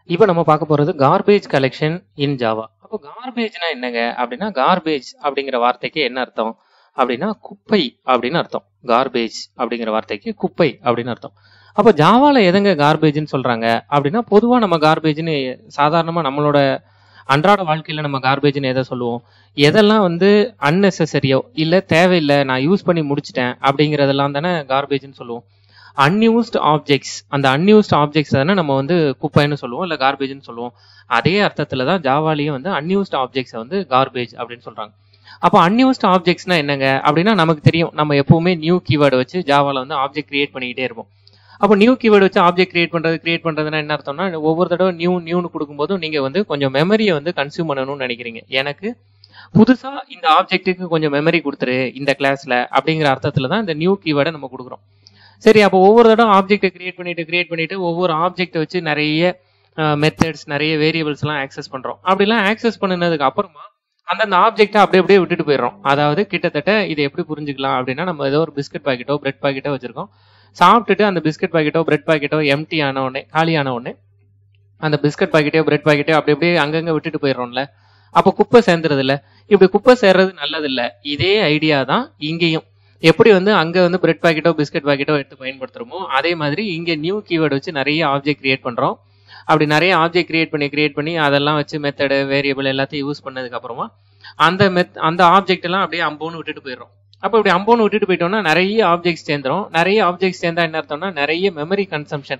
இப்போ நம்ம பார்க்க போறது கார்பேஜ் கலெக்ஷன் இன் ஜாவா அப்போ கார்பேஜ்னா என்னங்க அப்படின்னா கார்பேஜ் அப்படிங்கிற வார்த்தைக்கு என்ன அர்த்தம் அப்படின்னா குப்பை அப்படின்னு அர்த்தம் கார்பேஜ் அப்படிங்கிற வார்த்தைக்கு குப்பை அப்படின்னு அர்த்தம் அப்போ ஜாவால எதங்க கார்பேஜ்னு சொல்றாங்க அப்படின்னா பொதுவா நம்ம கார்பேஜ்னு சாதாரணமா நம்மளோட அன்றாட வாழ்க்கையில நம்ம கார்பேஜ்னு எதை சொல்லுவோம் எதெல்லாம் வந்து அன்னெசரியோ இல்ல தேவையில்லை நான் யூஸ் பண்ணி முடிச்சிட்டேன் அப்படிங்கறதெல்லாம் தானே கார்பேஜ்னு சொல்லுவோம் அன்யூஸ்ட் ஆப்ஜெக்ட்ஸ் அந்த அன்யூஸ்ட் ஆப்ஜெக்ட்ஸ் தானே நம்ம வந்து குப்பைன்னு சொல்லுவோம் இல்ல கார்பேஜ்னு சொல்லுவோம் அதே அர்த்தத்துல தான் ஜாவாலையும் வந்து அன்யூஸ்ட் ஆப்ஜெக்ட்ஸை வந்து கார்பேஜ் அப்படின்னு சொல்றாங்க அப்போ அன்யூஸ்ட் ஆப்ஜெக்ட்ஸ்னா என்னங்க அப்படின்னா நமக்கு தெரியும் நம்ம எப்பவுமே நியூ கீவேர்டு வச்சு ஜாவால வந்து ஆப்ஜெக்ட் கிரியேட் பண்ணிக்கிட்டே இருப்போம் அப்போ நியூ கீவேர்டு வச்சு ஆப்ஜெக்ட் கிரியேட் பண்றது கிரியேட் பண்றதுன்னா என்ன அர்த்தம்னா ஒவ்வொரு தடவை நியூ நியூன்னு கொடுக்கும்போதும் நீங்க வந்து கொஞ்சம் மெமரியை வந்து கன்சியூம் பண்ணணும்னு நினைக்கிறீங்க எனக்கு புதுசா இந்த ஆப்ஜெக்ட்டுக்கு கொஞ்சம் மெமரி கொடுத்துரு இந்த கிளாஸ்ல அப்படிங்கிற அர்த்தத்துல தான் இந்த நியூ கீவேர்டை நம்ம கொடுக்குறோம் சரி அப்போ ஒவ்வொரு தடவை ஆப்ஜெக்ட்டை கிரியேட் பண்ணிட்டு கிரியேட் பண்ணிட்டு ஒவ்வொரு ஆப்ஜெக்ட்டை வச்சு நிறைய மெத்தட்ஸ் நிறைய வேரியபிள்ஸ் எல்லாம் ஆக்சஸ் பண்றோம் அப்படிலாம் ஆக்சஸ் பண்ணினதுக்கு அப்புறமா அந்தந்த ஆப்ஜெக்ட்டை அப்படியே அப்படியே விட்டுட்டு போயிடுறோம் அதாவது கிட்டத்தட்ட இதை எப்படி புரிஞ்சுக்கலாம் அப்படின்னா நம்ம ஏதோ ஒரு பிஸ்கட் பாக்கெட்டோ பிரெட் பாக்கெட்டோ வச்சிருக்கோம் சாப்பிட்டுட்டு அந்த பிஸ்கட் பாக்கெட்டோ பிரெட் பாக்கெட்டோ எம்டி ஆன உடனே காலி ஆன உடனே அந்த பிஸ்கட் பாக்கெட்டோ பிரெட் பாக்கெட்டோ அப்படி அப்படியே அங்கங்க விட்டுட்டு போயிடுறோம்ல அப்போ குப்பை சேர்ந்துறது இல்ல இப்படி குப்பை சேர்றது நல்லது இல்ல இதே ஐடியா தான் இங்கேயும் எப்படி வந்து அங்க வந்து பிரெட் பாக்கெட்டோ பிஸ்கட் பாக்கெட்டோ எடுத்து பயன்படுத்துறோமோ அதே மாதிரி இங்க நியூ கீவேர்டு வச்சு நிறைய ஆப்ஜெக்ட் கிரியேட் பண்றோம் அப்படி நிறைய ஆப்ஜெக்ட் கிரியேட் பண்ணி கிரியேட் பண்ணி அதெல்லாம் வச்சு மெத்தடு வேரியபிள் எல்லாத்தையும் யூஸ் பண்ணதுக்கு அப்புறமா அந்த மெத் அந்த ஆப்ஜெக்ட் எல்லாம் அப்படியே அம்போன்னு விட்டுட்டு போயிடுறோம் அப்போ இப்படி அம்போன்னு விட்டுட்டு போயிட்டோம்னா நிறைய ஆப்ஜெக்ட்ஸ் சேர்ந்துரும் நிறைய ஆப்ஜெக்ட்ஸ் சேர்ந்தா என்ன அர்த்தம்னா நிறைய மெமரி கன்சம்ஷன்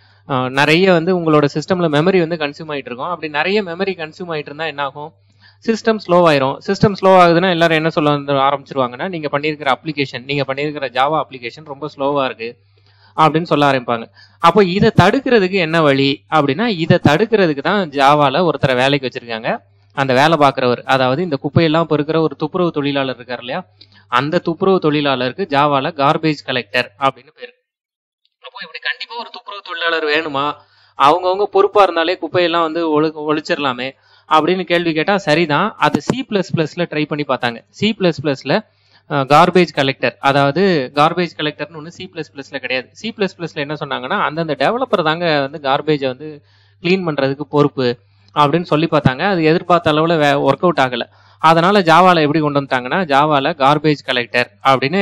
நிறைய வந்து உங்களோட சிஸ்டம்ல மெமரி வந்து கன்சியூம் ஆயிட்டு இருக்கும் அப்படி நிறைய மெமரி கன்சியூம் ஆயிட்டு இருந்தா என்ன ஆகும் சிஸ்டம் ஸ்லோ ஆயிரும் சிஸ்டம் ஸ்லோ ஆகுதுன்னா எல்லாரும் என்ன சொல்ல வந்து ஆரம்பிச்சிருவாங்கன்னா நீங்க பண்ணியிருக்கிற அப்ளிகேஷன் நீங்க பண்ணியிருக்கிற ஜாவா அப்ளிகேஷன் ரொம்ப ஸ்லோவா இருக்கு அப்படின்னு சொல்ல ஆரம்பிப்பாங்க அப்போ இதை தடுக்கிறதுக்கு என்ன வழி அப்படின்னா இதை தடுக்கிறதுக்கு தான் ஜாவால ஒருத்தரை வேலைக்கு வச்சிருக்காங்க அந்த வேலை பார்க்குறவர் அதாவது இந்த குப்பையெல்லாம் பொறுக்கிற ஒரு துப்புரவு தொழிலாளர் இருக்கார் இல்லையா அந்த துப்புரவு தொழிலாளருக்கு ஜாவால கார்பேஜ் கலெக்டர் அப்படின்னு பேரு அப்போ இப்படி கண்டிப்பா ஒரு துப்புரவு தொழிலாளர் வேணுமா அவங்கவுங்க பொறுப்பா இருந்தாலே குப்பையெல்லாம் வந்து ஒழு ஒழிச்சிடலாமே அப்படின்னு கேள்வி கேட்டா சரிதான் அது சி பிளஸ் பிளஸ்ல ட்ரை பண்ணி பார்த்தாங்க சி பிளஸ் பிளஸ்ல கார்பேஜ் கலெக்டர் அதாவது கார்பேஜ் கலெக்டர்னு ஒன்று சி பிளஸ் பிளஸ்ல கிடையாது சி பிளஸ் பிளஸ்ல என்ன சொன்னாங்கன்னா அந்தந்த டெவலப்பர் தாங்க வந்து கார்பேஜை வந்து கிளீன் பண்றதுக்கு பொறுப்பு அப்படின்னு சொல்லி பார்த்தாங்க அது எதிர்பார்த்த அளவுல ஒர்க் அவுட் ஆகல அதனால ஜாவால எப்படி கொண்டு வந்துட்டாங்கன்னா ஜாவால கார்பேஜ் கலெக்டர் அப்படின்னு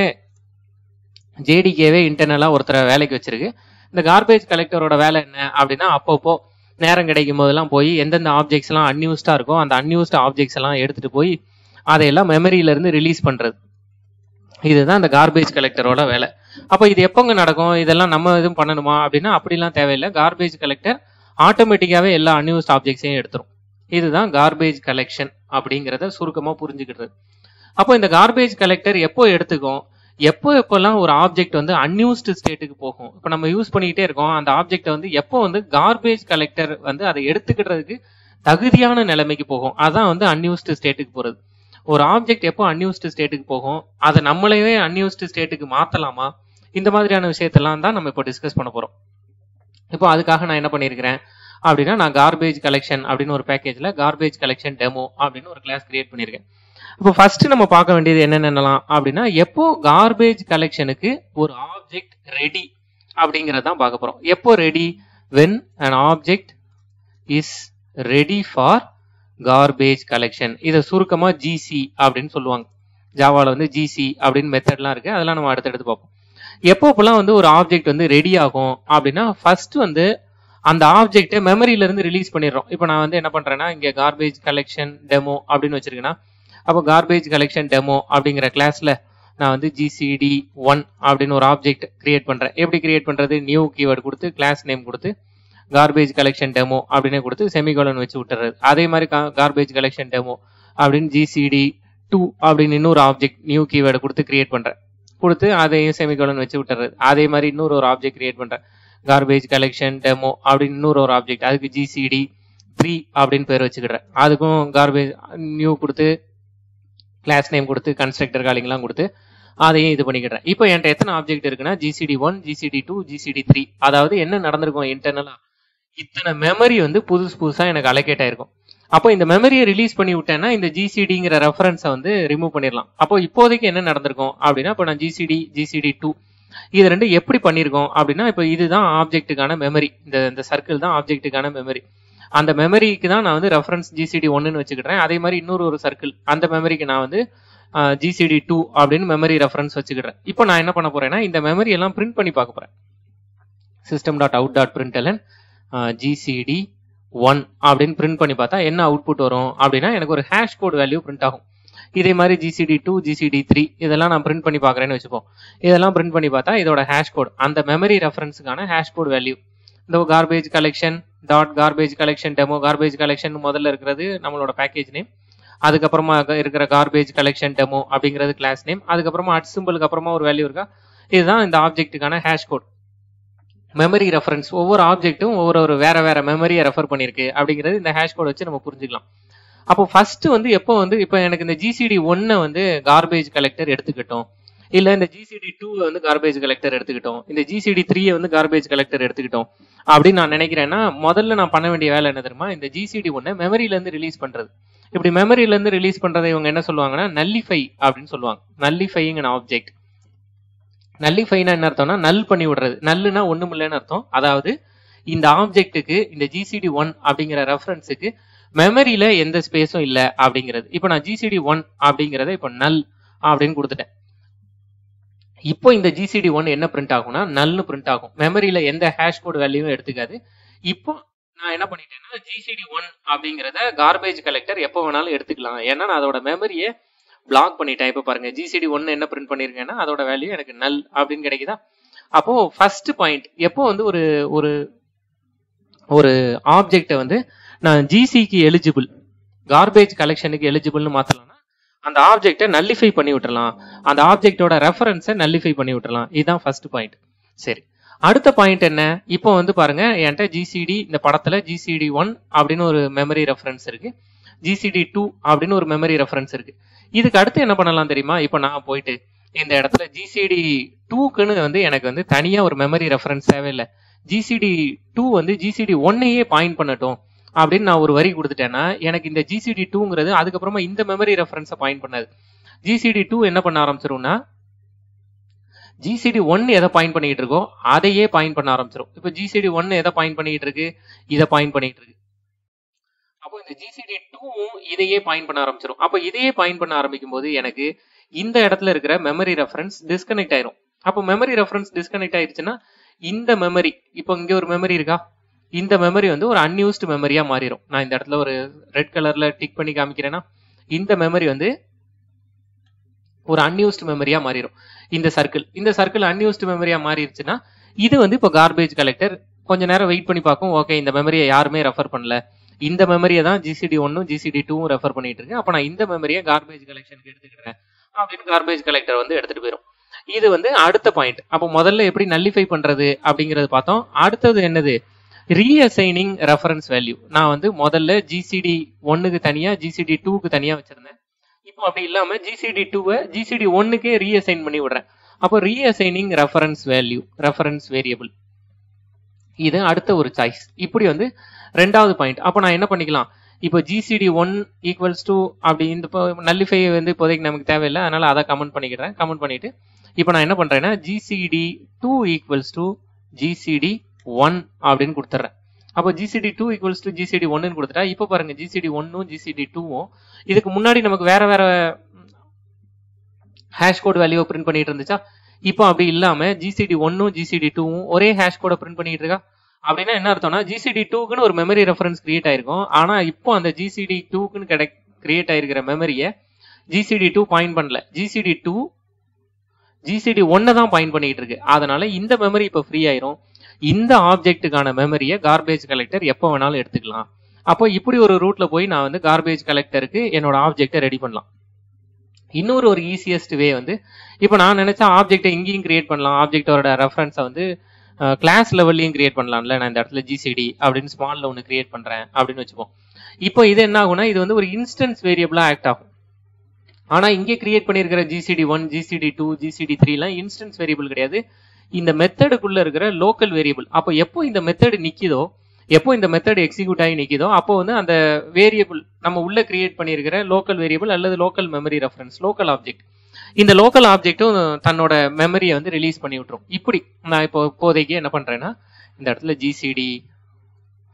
ஜேடிகேவே இன்டர்னலா ஒருத்தரை வேலைக்கு வச்சிருக்கு இந்த கார்பேஜ் கலெக்டரோட வேலை என்ன அப்படின்னா அப்பப்போ நேரம் கிடைக்கும் போதெல்லாம் போய் எந்தெந்த ஆப்ஜெக்ட்ஸ் எல்லாம் அன்யூஸ்டா இருக்கோ அந்த அன்யூஸ்ட் ஆப்ஜெக்ட்ஸ் எல்லாம் எடுத்துட்டு போய் அதையெல்லாம் மெமரியில இருந்து ரிலீஸ் பண்றது இதுதான் இந்த கார்பேஜ் கலெக்டரோட வேலை அப்போ இது எப்போங்க நடக்கும் இதெல்லாம் நம்ம எதுவும் பண்ணணுமா அப்படின்னா அப்படிலாம் தேவையில்லை கார்பேஜ் கலெக்டர் ஆட்டோமேட்டிக்காவே எல்லா அன்யூஸ்ட் ஆப்ஜெக்ட்ஸையும் எடுத்துரும் இதுதான் கார்பேஜ் கலெக்ஷன் அப்படிங்கிறத சுருக்கமா புரிஞ்சுக்கிறது அப்போ இந்த கார்பேஜ் கலெக்டர் எப்போ எடுத்துக்கும் எப்போ எப்போல்லாம் ஒரு ஆப்ஜெக்ட் வந்து அன்யூஸ்டு ஸ்டேட்டுக்கு போகும் இப்போ நம்ம யூஸ் பண்ணிக்கிட்டே இருக்கோம் அந்த ஆப்ஜெக்ட் வந்து எப்போ வந்து கார்பேஜ் கலெக்டர் வந்து அதை எடுத்துக்கிட்டதுக்கு தகுதியான நிலைமைக்கு போகும் அதான் வந்து அன்யூஸ்டு ஸ்டேட்டுக்கு போறது ஒரு ஆப்ஜெக்ட் எப்போ அன்யூஸ்டு ஸ்டேட்டுக்கு போகும் அதை நம்மளையே அன்யூஸ்டு ஸ்டேட்டுக்கு மாத்தலாமா இந்த மாதிரியான விஷயத்தெல்லாம் தான் நம்ம இப்போ டிஸ்கஸ் பண்ண போறோம் இப்போ அதுக்காக நான் என்ன பண்ணியிருக்கிறேன் அப்படின்னா நான் கார்பேஜ் கலெக்ஷன் அப்படின்னு ஒரு பேக்கேஜ்ல கார்பேஜ் கலெக்ஷன் டெமோ அப்படின்னு ஒரு கிளாஸ் கிரியேட் பண்ணியிருக்கேன் இப்போ ஃபர்ஸ்ட் நம்ம பார்க்க வேண்டியது என்னென்னலாம் அப்படின்னா எப்போ கார்பேஜ் கலெக்ஷனுக்கு ஒரு ஆப்ஜெக்ட் ரெடி அப்படிங்கறத தான் பார்க்க போறோம் எப்போ ready when an object is ready for garbage collection இதை சுருக்கமா ஜிசி அப்படின்னு சொல்லுவாங்க ஜாவால வந்து ஜிசி அப்படின்னு மெத்தட்லாம் இருக்கு அதெல்லாம் நம்ம அடுத்தடுத்து பார்ப்போம் எப்போ இப்பெல்லாம் வந்து ஒரு ஆப்ஜெக்ட் வந்து ரெடி ஆகும் அப்படின்னா ஃபர்ஸ்ட் வந்து அந்த ஆப்ஜெக்ட்டை மெமரியில இருந்து ரிலீஸ் பண்ணிடுறோம் இப்போ நான் வந்து என்ன பண்றேன்னா இங்க கார்பேஜ் கலெக்ஷன் டெமோ அப்படின்னு வச்சிருக்கேன்னா அப்போ கார்பேஜ் கலெக்ஷன் டெமோ அப்படிங்கிற கிளாஸ்ல நான் வந்து ஜிசிடி ஒன் அப்படின்னு ஒரு ஆப்ஜெக்ட் கிரியேட் பண்றேன் எப்படி கிரியேட் பண்றது நியூ கீவேர்டு கொடுத்து கிளாஸ் நேம் கொடுத்து கார்பேஜ் கலெக்ஷன் டெமோ அப்படின்னு கொடுத்து செமிகோலன் வச்சு விட்டுறது அதே மாதிரி கார்பேஜ் கலெக்ஷன் டெமோ அப்படின்னு ஜிசிடி டூ அப்படின்னு இன்னொரு ஆப்ஜெக்ட் நியூ கீவேர்டு கொடுத்து கிரியேட் பண்றேன் கொடுத்து அதையும் செமிகோலன் வச்சு விட்டுறது அதே மாதிரி இன்னொரு ஒரு ஆப்ஜெக்ட் கிரியேட் பண்றேன் கார்பேஜ் கலெக்ஷன் டெமோ அப்படின்னு இன்னொரு ஒரு ஆப்ஜெக்ட் அதுக்கு ஜிசிடி த்ரீ அப்படின்னு பேர் வச்சுக்கிறேன் அதுக்கும் கார்பேஜ் நியூ கொடுத்து கிளாஸ் நேம் கொடுத்து கன்ஸ்ட்ரக்டர் காலிங்லாம் கொடுத்து அதையும் இது பண்ணிக்கிறேன் இப்போ என்கிட்ட எத்தனை ஆப்ஜெக்ட் இருக்குன்னா GCD one GCD two GCD three அதாவது என்ன நடந்திருக்கும் இன்டர்னலா இத்தனை மெமரி வந்து புதுசு புதுசா எனக்கு அலோகேட் ஆயிருக்கும் அப்போ இந்த மெமரியை ரிலீஸ் பண்ணி விட்டேன்னா இந்த ஜிசிடிங்கிற ரெஃபரன்ஸை வந்து ரிமூவ் பண்ணிடலாம் அப்போ இப்போதைக்கு என்ன நடந்திருக்கும் அப்படின்னா இப்போ நான் ஜிசிடி ஜிசிடி டூ இது ரெண்டு எப்படி பண்ணியிருக்கோம் அப்படின்னா இப்போ இதுதான் ஆப்ஜெக்ட்டுக்கான மெமரி இந்த இந்த சர்க்கிள் தான் ஆப்ஜெக்ட்டுக்கான மெமரி அந்த மெமரிக்கு தான் நான் வந்து ரெஃபரன்ஸ் ஜிசிடி ஒன்னுன்னு வச்சுக்கிறேன் அதே மாதிரி இன்னொரு ஒரு சர்க்கிள் அந்த மெமரிக்கு நான் வந்து ஜிசிடி டூ அப்படின்னு மெமரி ரெஃபரன்ஸ் வச்சுக்கிறேன் இப்போ நான் என்ன பண்ண போறேன்னா இந்த மெமரி எல்லாம் பிரிண்ட் பண்ணி பார்க்க போறேன் system dot out dot print GCD one அப்படின்னு பிரிண்ட் பண்ணி பார்த்தா என்ன அவுட்புட் வரும் அப்படின்னா எனக்கு ஒரு ஹேஷ் கோட் வேல்யூ பிரிண்ட் ஆகும் இதே மாதிரி ஜிசிடி டூ ஜிசிடி த்ரீ இதெல்லாம் நான் பிரிண்ட் பண்ணி பார்க்குறேன்னு வச்சுப்போம் இதெல்லாம் பிரிண்ட் பண்ணி பார்த்தா இதோட ஹேஷ் கோட் அந்த மெமரி ரெஃபரன்ஸுக்கான ஹேஷ் கோட் வேல்யூ இந்த garbage collection dot garbage collection demo garbage collection முதல்ல இருக்கிறது நம்மளோட பேக்கேஜ் நேம் அதுக்கப்புறமா இருக்கிற கார்பேஜ் கலெக்ஷன் டெமோ அப்படிங்கிறது கிளாஸ் நேம் அதுக்கப்புறமா அட் சிம்பிளுக்கு அப்புறமா ஒரு வேல்யூ இருக்கா இதுதான் இந்த ஆப்ஜெக்ட்டுக்கான ஹேஷ் கோட் மெமரி ரெஃபரன்ஸ் ஒவ்வொரு ஆப்ஜெக்ட்டும் ஒவ்வொரு ஒரு வேற வேற மெமரியை ரெஃபர் பண்ணிருக்கு அப்படிங்கிறது இந்த ஹேஷ் கோட் வச்சு நம்ம புரிஞ்சுக்கலாம் அப்போ ஃபர்ஸ்ட் வந்து எப்போ வந்து இப்போ எனக்கு இந்த ஜிசிடி ஒன்னை வந்து கார்பேஜ் கலெக்டர் எடுத்துக்கிட்டோம் இல்ல இந்த ஜிசிடி டூ வந்து கார்பேஜ் கலெக்டர் எடுத்துக்கிட்டோம் இந்த ஜிசிடி த்ரீயை வந்து கார்பேஜ் கலெக்டர் எடுத்துக்கிட்டோம் அப்படின்னு நான் நினைக்கிறேன்னா முதல்ல நான் பண்ண வேண்டிய வேலை என்ன தெரியுமா இந்த ஜிசிடி ஒன்னை மெமரியில இருந்து ரிலீஸ் பண்றது இப்படி மெமரியில இருந்து ரிலீஸ் பண்றதை இவங்க என்ன சொல்லுவாங்கன்னா நல்லிஃபை அப்படின்னு சொல்லுவாங்க நல்லிஃபைங்கிற ஆப்ஜெக்ட் நல்லிஃபைனா என்ன அர்த்தம்னா நல் பண்ணி விடுறது நல்லுனா ஒண்ணும் இல்லைன்னு அர்த்தம் அதாவது இந்த ஆப்ஜெக்ட்டுக்கு இந்த ஜிசிடி ஒன் அப்படிங்கிற ரெஃபரன்ஸுக்கு மெமரியில எந்த ஸ்பேஸும் இல்ல அப்படிங்கிறது இப்போ நான் ஜிசிடி ஒன் அப்படிங்கறத இப்போ நல் அப்படின்னு கொடுத்துட்டேன் இப்போ இந்த ஜிசிடி ஒன் என்ன பிரிண்ட் ஆகும்னா நல்னு பிரிண்ட் ஆகும் மெமரியில எந்த ஹேஷ் கோட் வேல்யூவும் எடுத்துக்காது இப்போ நான் என்ன பண்ணிட்டேன்னா ஜிசிடி ஒன் அப்படிங்கறத கார்பேஜ் கலெக்டர் எப்போ வேணாலும் எடுத்துக்கலாம் ஏன்னா நான் அதோட மெமரியை பிளாக் பண்ணிட்டேன் இப்போ பாருங்க ஜிசிடி ஒன்னு என்ன பிரிண்ட் பண்ணிருக்கேன்னா அதோட வேல்யூ எனக்கு நல் அப்படின்னு கிடைக்குதா அப்போ ஃபர்ஸ்ட் பாயிண்ட் எப்போ வந்து ஒரு ஒரு ஒரு ஆப்ஜெக்டை வந்து நான் ஜிசிக்கு எலிஜிபிள் கார்பேஜ் கலெக்ஷனுக்கு எலிஜிபிள்னு மாத்தலாம்னா அந்த ஆப்ஜெக்டை நல்லிஃபை பண்ணி விட்டுறலாம் அந்த ஆப்ஜெக்டோட ரெஃபரன்ஸை நல்லிஃபை பண்ணி விட்டுறலாம் இதுதான் ஃபர்ஸ்ட் பாயிண்ட் சரி அடுத்த பாயிண்ட் என்ன இப்போ வந்து பாருங்க என்கிட்ட ஜிசிடி இந்த படத்துல ஜிசிடி ஒன் அப்படின்னு ஒரு மெமரி ரெஃபரன்ஸ் இருக்கு ஜிசிடி டூ அப்படின்னு ஒரு மெமரி ரெஃபரன்ஸ் இருக்கு இதுக்கு அடுத்து என்ன பண்ணலாம் தெரியுமா இப்போ நான் போயிட்டு இந்த இடத்துல ஜிசிடி டூக்குன்னு வந்து எனக்கு வந்து தனியா ஒரு மெமரி ரெஃபரன்ஸ் தேவையில்லை ஜிசிடி டூ வந்து ஜிசிடி ஒன்னையே பாயிண்ட் பண்ணட்டும் அப்படின்னு நான் ஒரு வரி கொடுத்துட்டேன்னா எனக்கு இந்த ஜிசிடி டூங்கிறது அதுக்கப்புறமா இந்த மெமரி ரெஃபரன்ஸை பாயிண்ட் பண்ணாது ஜிசிடி டூ என்ன பண்ண ஆரம்பிச்சிரும்னா ஜிசிடி ஒன் எதை பாயிண்ட் பண்ணிட்டு இருக்கோ அதையே பாயிண்ட் பண்ண ஆரம்பிச்சிடும் இப்போ ஜிசிடி ஒன் எதை பாயிண்ட் பண்ணிட்டு இருக்கு இதை பாயிண்ட் பண்ணிட்டு இருக்கு அப்போ இந்த ஜிசிடி டூவும் இதையே பாயிண்ட் பண்ண ஆரம்பிச்சிடும் அப்போ இதையே பாயிண்ட் பண்ண ஆரம்பிக்கும் போது எனக்கு இந்த இடத்துல இருக்கிற மெமரி ரெஃபரன்ஸ் டிஸ்கனெக்ட் ஆயிரும் அப்போ மெமரி ரெஃபரன்ஸ் டிஸ்கனெக்ட் ஆயிருச்சுன்னா இந்த மெமரி இப்போ இங்க ஒரு மெமரி இருக்கா இந்த மெமரி வந்து ஒரு அன்யூஸ்டு மெமரியா மாறிடும் நான் இந்த இடத்துல ஒரு ரெட் கலர்ல டிக் பண்ணி காமிக்கிறேன்னா இந்த மெமரி வந்து ஒரு அன்யூஸ்டு மெமரியா மாறிடும் இந்த சர்க்கிள் இந்த சர்க்கிள் அன்யூஸ்டு மெமரியா மாறிடுச்சுன்னா இது வந்து இப்போ கார்பேஜ் கலெக்டர் கொஞ்ச நேரம் வெயிட் பண்ணி பார்க்கும் ஓகே இந்த மெமரியை யாருமே ரெஃபர் பண்ணல இந்த மெமரியை தான் ஜிசிடி ஒன்னும் ஜிசிடி டூவும் ரெஃபர் பண்ணிட்டு இருக்கு அப்போ நான் இந்த மெமரியை கார்பேஜ் கலெக்ஷனுக்கு எடுத்துக்கிறேன் அப்படின்னு கார்பேஜ் கலெக்டர் வந்து எடுத்துட்டு போயிடும் இது வந்து அடுத்த பாயிண்ட் அப்போ முதல்ல எப்படி நல்லிஃபை பண்றது அப்படிங்கறது பார்த்தோம் அடுத்தது என்னது ரீஅசைனிங் ரெஃபரன்ஸ் வேல்யூ நான் வந்து முதல்ல ஜிசிடி ஒன்னுக்கு தனியா ஜிசிடி டூக்கு தனியா வச்சிருந்தேன் இப்போ அப்படி இல்லாம ஜிசிடி டூவை ஜிசிடி ஒன்னுக்கே ரீஅசைன் பண்ணி விடுறேன் அப்போ reassigning reference value reference variable இது அடுத்த ஒரு சாய்ஸ் இப்படி வந்து ரெண்டாவது பாயிண்ட் அப்போ நான் என்ன பண்ணிக்கலாம் இப்போ ஜிசிடி ஒன் ஈக்குவல்ஸ் டு அப்படி இந்த நல்லிஃபை வந்து இப்போதைக்கு நமக்கு தேவையில்லை அதனால அதை கமெண்ட் பண்ணிக்கிறேன் கமெண்ட் பண்ணிட்டு இப்போ நான் என்ன பண்றேன்னா GCT two equals to GCT one அப்படின்னு கொடுத்துட்றேன் அப்போ GCT two equals to GCT ஒன்னு கொடுத்துட்டா இப்போ பாருங்க ஜிசிடி ஒன்னும் ஜிசிடி டூவும் இதுக்கு முன்னாடி நமக்கு வேற வேற ஹேஷ் கோட் வேல்யூ பிரிண்ட் பண்ணிட்டு இருந்துச்சா இப்போ அப்படி இல்லாம ஜிசிடி ஒன்னும் ஜிசிடி டூவும் ஒரே ஹேஷ் கோட பிரிண்ட் பண்ணிட்டு இருக்கா அப்படின்னா என்ன அர்த்தம்னா ஜிசிடி டூக்குன்னு ஒரு மெமரி ரெஃபரன்ஸ் கிரியேட் ஆயிருக்கும் ஆனா இப்போ அந்த ஜிசிடி டூக்குன்னு கிடை கிரியேட் ஆயிருக்கிற மெமரியை ஜிசிடி டூ பாயிண்ட் பண்ணல ஜிசிடி டூ ஜிசிடி ஒன்னை தான் பாயிண்ட் பண்ணிட்டு இருக்கு அதனால இந்த மெமரி இப்போ ஃப்ரீ ஆயிரும் இந்த ஆப்ஜெக்ட்டுக்கான மெமரியை கார்பேஜ் கலெக்டர் எப்போ வேணாலும் எடுத்துக்கலாம் அப்போ இப்படி ஒரு ரூட்ல போய் நான் வந்து கார்பேஜ் கலெக்டருக்கு என்னோட ஆப்ஜெக்டை ரெடி பண்ணலாம் இன்னொரு ஒரு ஈஸியஸ்ட் வே வந்து இப்போ நான் நினைச்சா ஆப்ஜெக்டை இங்கேயும் கிரியேட் பண்ணலாம் ஆப்ஜெக்டோட ரெஃபரன்ஸை வந்து கிளாஸ் லெவல்லையும் கிரியேட் பண்ணலாம்ல நான் இந்த இடத்துல ஜிசிடி அப்படின்னு ஸ்மால்ல ஒன்று கிரியேட் பண்றேன் அப்படின்னு வச்சுப்போம் இப்போ இது என்ன ஆகும்னா இது வந்து ஒரு இன்ஸ்டன்ஸ் வேரியபிளா ஆக்ட் ஆகும் ஆனா இங்கே கிரியேட் பண்ணியிருக்கிற GCT one GCD two GCD three எல்லாம் இன்ஸ்டன்ஸ் வேரியபிள் கிடையாது இந்த மெத்தடுக்குள்ள இருக்கிற லோக்கல் வேரியபிள் அப்போ எப்போ இந்த மெத்தடு நிக்குதோ எப்போ இந்த மெத்தட் எக்ஸிக்யூட் ஆகி நிக்குதோ அப்போ வந்து அந்த வேரியபிள் நம்ம உள்ள கிரியேட் பண்ணியிருக்கிற லோக்கல் வேரியபிள் அல்லது local memory reference local object இந்த லோக்கல் ஆப்ஜெக்ட்டும் தன்னோட மெமரியை வந்து ரிலீஸ் பண்ணி விட்டுரும் இப்படி நான் இப்போ இப்போதைக்கு என்ன பண்றேன்னா இந்த இடத்துல GCT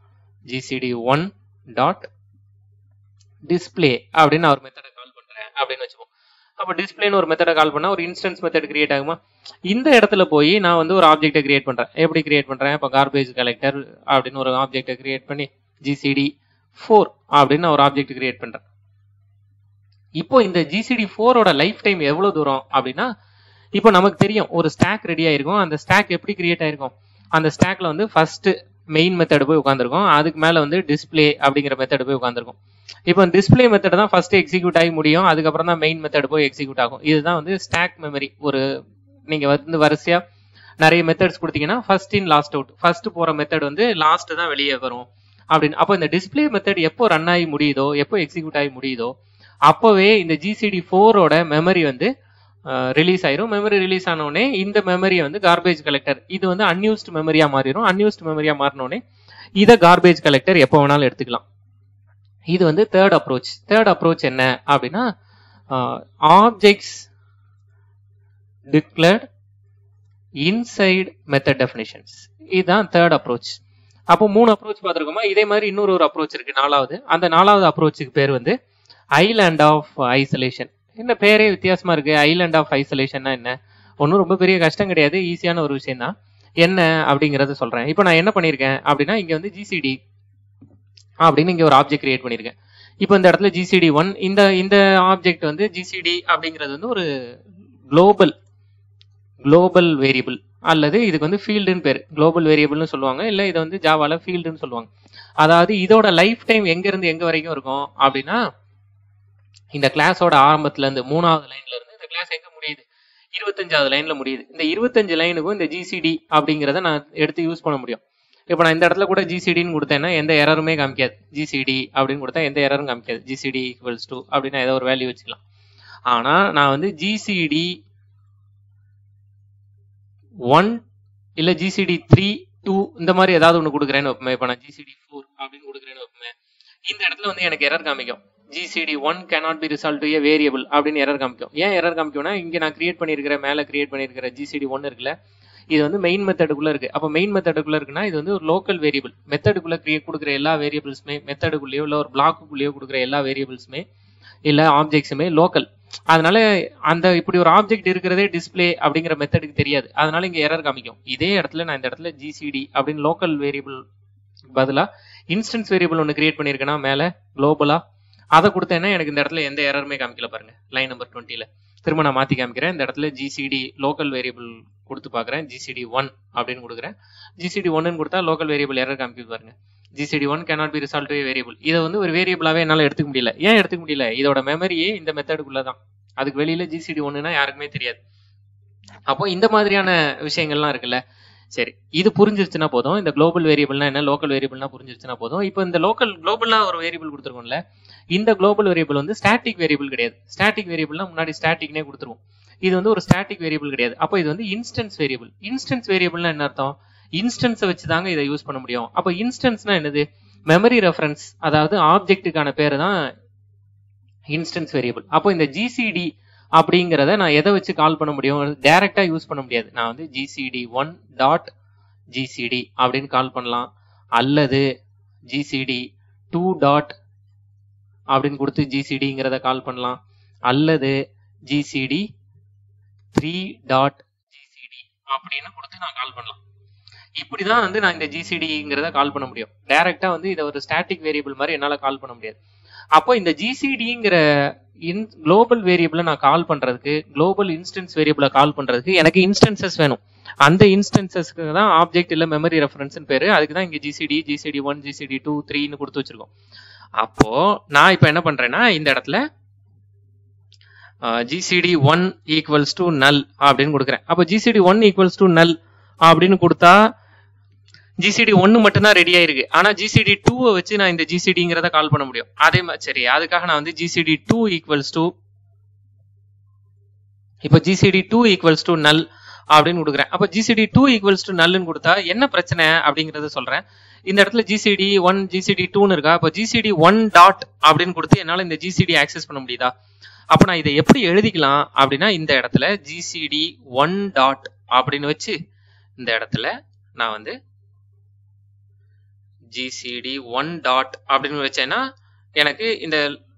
GCT one dot display அப்படின்னு நான் ஒரு மெத்தடை கால் பண்றேன் அப்படின்னு வச்சுப்போம் அப்போ டிஸ்பிளேன்னு ஒரு மெத்தடை கால் பண்ணா ஒரு இன்ஸ்டன்ஸ் மெத்தட் கிரியேட் ஆகுமா இந்த இடத்துல போய் நான் வந்து ஒரு ஆப்ஜெக்டை கிரியேட் பண்றேன் எப்படி கிரியேட் பண்றேன் இப்போ கார்பேஜ் கலெக்டர் அப்படின்னு ஒரு ஆப்ஜெக்டை கிரியேட் பண்ணி ஜிசிடி ஃபோர் அப்படின்னு நான் ஒரு ஆப்ஜெக்ட் கிரியேட் பண்றேன் இப்போ இந்த ஜிசிடி ஃபோரோட லைஃப் டைம் எவ்வளவு தூரம் அப்படின்னா இப்போ நமக்கு தெரியும் ஒரு ஸ்டாக் ரெடி ஆயிருக்கும் அந்த ஸ்டாக் எப்படி கிரியேட் ஆயிருக்கும் அந்த ஸ்டாக்ல வந்து ஃபர்ஸ்ட் மெயின் மெத்தட் போய் உட்காந்துருக்கும் அதுக்கு மேல வந்து டிஸ்பிளே அப்படிங்கிற மெத்தட் போய் உட்காந்துருக்கும் இப்போ டிஸ்பிளே மெத்தட் தான் ஃபர்ஸ்ட் எக்ஸிக்யூட் ஆகி முடியும் அதுக்கப்புறம் தான் மெயின் மெத்தட் போய் எக்ஸிக்யூட் ஆகும் இதுதான் வந்து ஸ்டாக் மெமரி ஒரு நீங்க வந்து வரிசையா நிறைய மெத்தட்ஸ் கொடுத்தீங்கன்னா first in last out first போற மெத்தட் வந்து லாஸ்ட் தான் வெளியே வரும் அப்படின்னு அப்போ இந்த டிஸ்பிளே மெத்தட் எப்போ ரன் ஆகி முடியுதோ எப்போ எக்ஸிக்யூட் ஆகி முடியுதோ அப்போவே இந்த ஜிசிடி ஃபோரோட மெமரி வந்து ரிலீஸ் ஆயிரும் மெமரி ரிலீஸ் ஆனோடனே இந்த மெமரியை வந்து கார்பேஜ் கலெக்டர் இது வந்து அன்யூஸ்ட் மெமரியா மாறிடும் அன்யூஸ்ட் மெமரியா மாறினோடனே இதை கார்பேஜ் கலெக்டர் எப்போ வேணாலும் எடுத்துக்கலாம் இது வந்து தேர்ட் அப்ரோச் தேர்ட் அப்ரோச் என்ன அப்படின்னா objects declared inside method definitions இதுதான் தேர்ட் அப்ரோச் அப்போ மூணு அப்ரோச் பார்த்துருக்கோமா இதே மாதிரி இன்னொரு ஒரு அப்ரோச் இருக்கு நாலாவது அந்த நாலாவது அப்ரோச்சுக்கு பேர் வந்து ஐலாண்ட் ஆஃப் ஐசோலேஷன் என்ன பேரே வித்தியாசமா இருக்கு ஐலாண்ட் ஆஃப் ஐசோலேஷன்னா என்ன ஒன்றும் ரொம்ப பெரிய கஷ்டம் கிடையாது ஈஸியான ஒரு விஷயம் தான் என்ன அப்படிங்கறத சொல்றேன் இப்போ நான் என்ன பண்ணியிருக்கேன் அப்படின்னா இங்க வந்து ஜிசிடி அப்படின்னு இங்க ஒரு ஆப்ஜெக்ட் கிரியேட் பண்ணியிருக்கேன் இப்போ இந்த இடத்துல ஜிசிடி ஒன் இந்த இந்த ஆப்ஜெக்ட் வந்து ஜிசிடி அப்படிங்கிறது வந்து ஒரு குளோபல் குளோபல் வேரியபிள் அல்லது இதுக்கு வந்து ஃபீல்டுன்னு பேர் குளோபல் வேரியபிள்னு சொல்லுவாங்க இல்லை இதை வந்து ஜாவால ஃபீல்டுன்னு சொல்லுவாங்க அதாவது இதோட லைஃப் டைம் எங்க இருந்து எங்க வரைக்கும் இருக்கும் அப்படின்னா இந்த கிளாஸோட ஆரம்பத்துல இருந்து மூணாவது லைன்ல இருந்து இந்த கிளாஸ் எங்க முடியுது இருபத்தஞ்சாவது லைன்ல முடியுது இந்த இருபத்தஞ்சு லைனுக்கும் இந்த ஜிசிடி அப்படிங்கிறத நான் எடுத்து யூஸ் பண்ண முடியும் இப்போ நான் இந்த இடத்துல கூட ஜிசிடின்னு கொடுத்தேன்னா எந்த எரருமே காமிக்காது ஜிசிடி அப்படின்னு கொடுத்தா எந்த எரரும் காமிக்காது ஜிசிடி ஈக்குவல்ஸ் டூ அப்படின்னு ஏதோ ஒரு வேல்யூ வச்சுக்கலாம் ஆனா நான் வந்து ஜிசிடி ஒன் இல்ல ஜிசிடி த்ரீ டூ இந்த மாதிரி ஏதாவது ஒன்று கொடுக்குறேன்னு வைப்போமே இப்போ நான் ஜிசிடி ஃபோர் அப்படின்னு கொடுக்குறேன்னு வைப்போமே இந்த இடத்துல வந்து எனக்கு எரர் காமிக்கும் GCT one cannot be resolved to a variable அப்படின்னு எரர் காமிக்கும் ஏன் எரர் காமிக்கும்னா இங்க நான் கிரியேட் பண்ணியிருக்கிற மேல கிரியேட் பண்ணியிருக்கிற ஜிசிடி ஒன் இருக்குல்ல இது வந்து மெயின் மெத்தடுக்குள்ள இருக்கு அப்போ மெயின் மெத்தடுக்குள்ள இருக்குன்னா இது வந்து ஒரு லோக்கல் வேரியபிள் மெத்தடுக்குள்ள கிரியேட் கொடுக்குற எல்லா வேரியபிள்ஸுமே மெத்தடுக்குள்ளேயோ இல்ல ஒரு பிளாக்குள்ளேயோ கொடுக்குற எல்லா வேரியபிள்ஸுமே இல்ல ஆப்ஜெக்ட்ஸுமே லோக்கல் அதனால அந்த இப்படி ஒரு ஆப்ஜெக்ட் இருக்கிறதே டிஸ்பிளே அப்படிங்கிற மெத்தடுக்கு தெரியாது அதனால இங்க எரர் காமிக்கும் இதே இடத்துல நான் இந்த இடத்துல ஜிசிடி அப்படின்னு லோக்கல் வேரியபிள் பதிலா இன்ஸ்டன்ஸ் வேரியபிள் ஒன்று கிரியேட் பண்ணியிருக்கேன்னா மேல குளோபலா அதை கொடுத்தேன்னா எனக்கு இந்த இடத்துல எந்த எரருமே காமிக்கல பாருங்க லைன் நம்பர் டுவெண்ட்டில திரும்ப நான் மாத்தி காமிக்கிறேன் இந்த இடத்துல ஜிசிடி லோக்கல் வேரியபிள் கொடுத்து பாக்குறேன் ஜிசிடி ஒன் அப்படின்னு கொடுக்குறேன் ஜிசிடி ஒன்னு கொடுத்தா லோக்கல் வேரியபிள் எரர் காமிக்குது பாருங்க GCT one cannot be resolved variable இதை வந்து ஒரு வேரியபிளாவே என்னால் எடுத்துக்க முடியல ஏன் எடுத்துக்க முடியல இதோட மெமரியே இந்த மெத்தடுக்குள்ள தான் அதுக்கு வெளியில ஜிசிடி ஒன்னுனா யாருக்குமே தெரியாது அப்போ இந்த மாதிரியான விஷயங்கள்லாம் இருக்குல்ல சரி இது புரிஞ்சிருச்சுன்னா போதும் இந்த குளோபல் வேரியபிள்னா என்ன லோக்கல் வேரியபிள்னா புரிஞ்சிருச்சுன்னா போதும் இப்போ இந்த லோக்கல் குளோபல்னா ஒரு வேரியபிள் கொடுத்துருக்கோம்ல இந்த குளோபல் வேரியபிள் வந்து ஸ்டாட்டிக் வேரியபிள் கிடையாது ஸ்டாட்டிக் வேரியபிள்னா முன்னாடி ஸ்டாட்டிக்னே கொடுத்துருவோம் இது வந்து ஒரு ஸ்டாட்டிக் வேரியபிள் கிடையாது அப்போ இது வந்து இன்ஸ்டன்ஸ் வேரியபிள் இன்ஸ்டன்ஸ் வேரியபிள்னா என்ன அர்த்தம் இன்ஸ்டன்ஸை வச்சு தாங்க இதை யூஸ் பண்ண முடியும் அப்போ இன்ஸ்டன்ஸ்னா என்னது மெமரி ரெஃபரன்ஸ் அதாவது ஆப்ஜெக்ட்டுக்கான பேரு தான் இன்ஸ்டன்ஸ் வேரியபிள் அப்போ இந்த ஜிசிடி அப்படிங்கிறத நான் எதை வச்சு கால் பண்ண முடியும் டைரக்டா யூஸ் பண்ண முடியாது நான் வந்து ஜிசிடி ஒன் டாட் ஜிசிடி அப்படின்னு கால் பண்ணலாம் அல்லது ஜிசிடி டூ டாட் அப்படின்னு கொடுத்து ஜிசிடிங்கிறத கால் பண்ணலாம் அல்லது ஜிசிடி த்ரீ டாட் ஜிசிடி அப்படின்னு கொடுத்து நான் கால் பண்ணலாம் இப்படிதான் வந்து நான் இந்த ஜிசிடிங்கிறத கால் பண்ண முடியும் டைரக்டா வந்து இதை ஒரு ஸ்டாட்டிக் வேரியபிள் மாதிரி என்னால கால் பண்ண முடியாது அப்போ இந்த ஜிசிடிங்கிற இன் குளோபல் வேரியபிளை நான் கால் பண்றதுக்கு குளோபல் இன்ஸ்டன்ஸ் வேரியபிளை கால் பண்றதுக்கு எனக்கு இன்ஸ்டன்சஸ் வேணும் அந்த இன்ஸ்டன்சஸ்க்கு தான் ஆப்ஜெக்ட் இல்ல மெமரி ரெஃபரன்ஸ் பேரு அதுக்கு தான் இங்க GCT GCT one GCD two த்ரீன்னு கொடுத்து வச்சிருக்கோம் அப்போ நான் இப்ப என்ன பண்றேன்னா இந்த இடத்துல GCD one equals to null அப்படின்னு கொடுக்குறேன் அப்போ GCD one equals to null அப்படின்னு கொடுத்தா ஜிசிடி ஒன்னு மட்டும்தான் ரெடி ஆயிருக்கு ஆனா ஜிசிடி டூவை வச்சு நான் இந்த ஜிசிடிங்கிறத கால் பண்ண முடியும் அதே மாதிரி சரி அதுக்காக நான் வந்து ஜிசிடி டூ ஈக்குவல்ஸ் டு இப்போ GCT two equals to null அப்படின்னு கொடுக்குறேன் அப்போ ஜிசிடி டூ ஈக்குவல்ஸ் டு நல்னு கொடுத்தா என்ன பிரச்சனை அப்படிங்கறத சொல்றேன் இந்த இடத்துல ஜிசிடி ஒன் ஜிசிடி டூன்னு இருக்கா அப்போ ஜிசிடி ஒன் டாட் அப்படின்னு கொடுத்து என்னால இந்த ஜிசிடி ஆக்சஸ் பண்ண முடியுதா அப்ப நான் இதை எப்படி எழுதிக்கலாம் அப்படின்னா இந்த இடத்துல ஜிசிடி ஒன் டாட் அப்படின்னு வச்சு இந்த இடத்துல நான் வந்து ஜிசிடி ஒன் டாட் அப்படின்னு வச்சேன்னா எனக்கு இந்த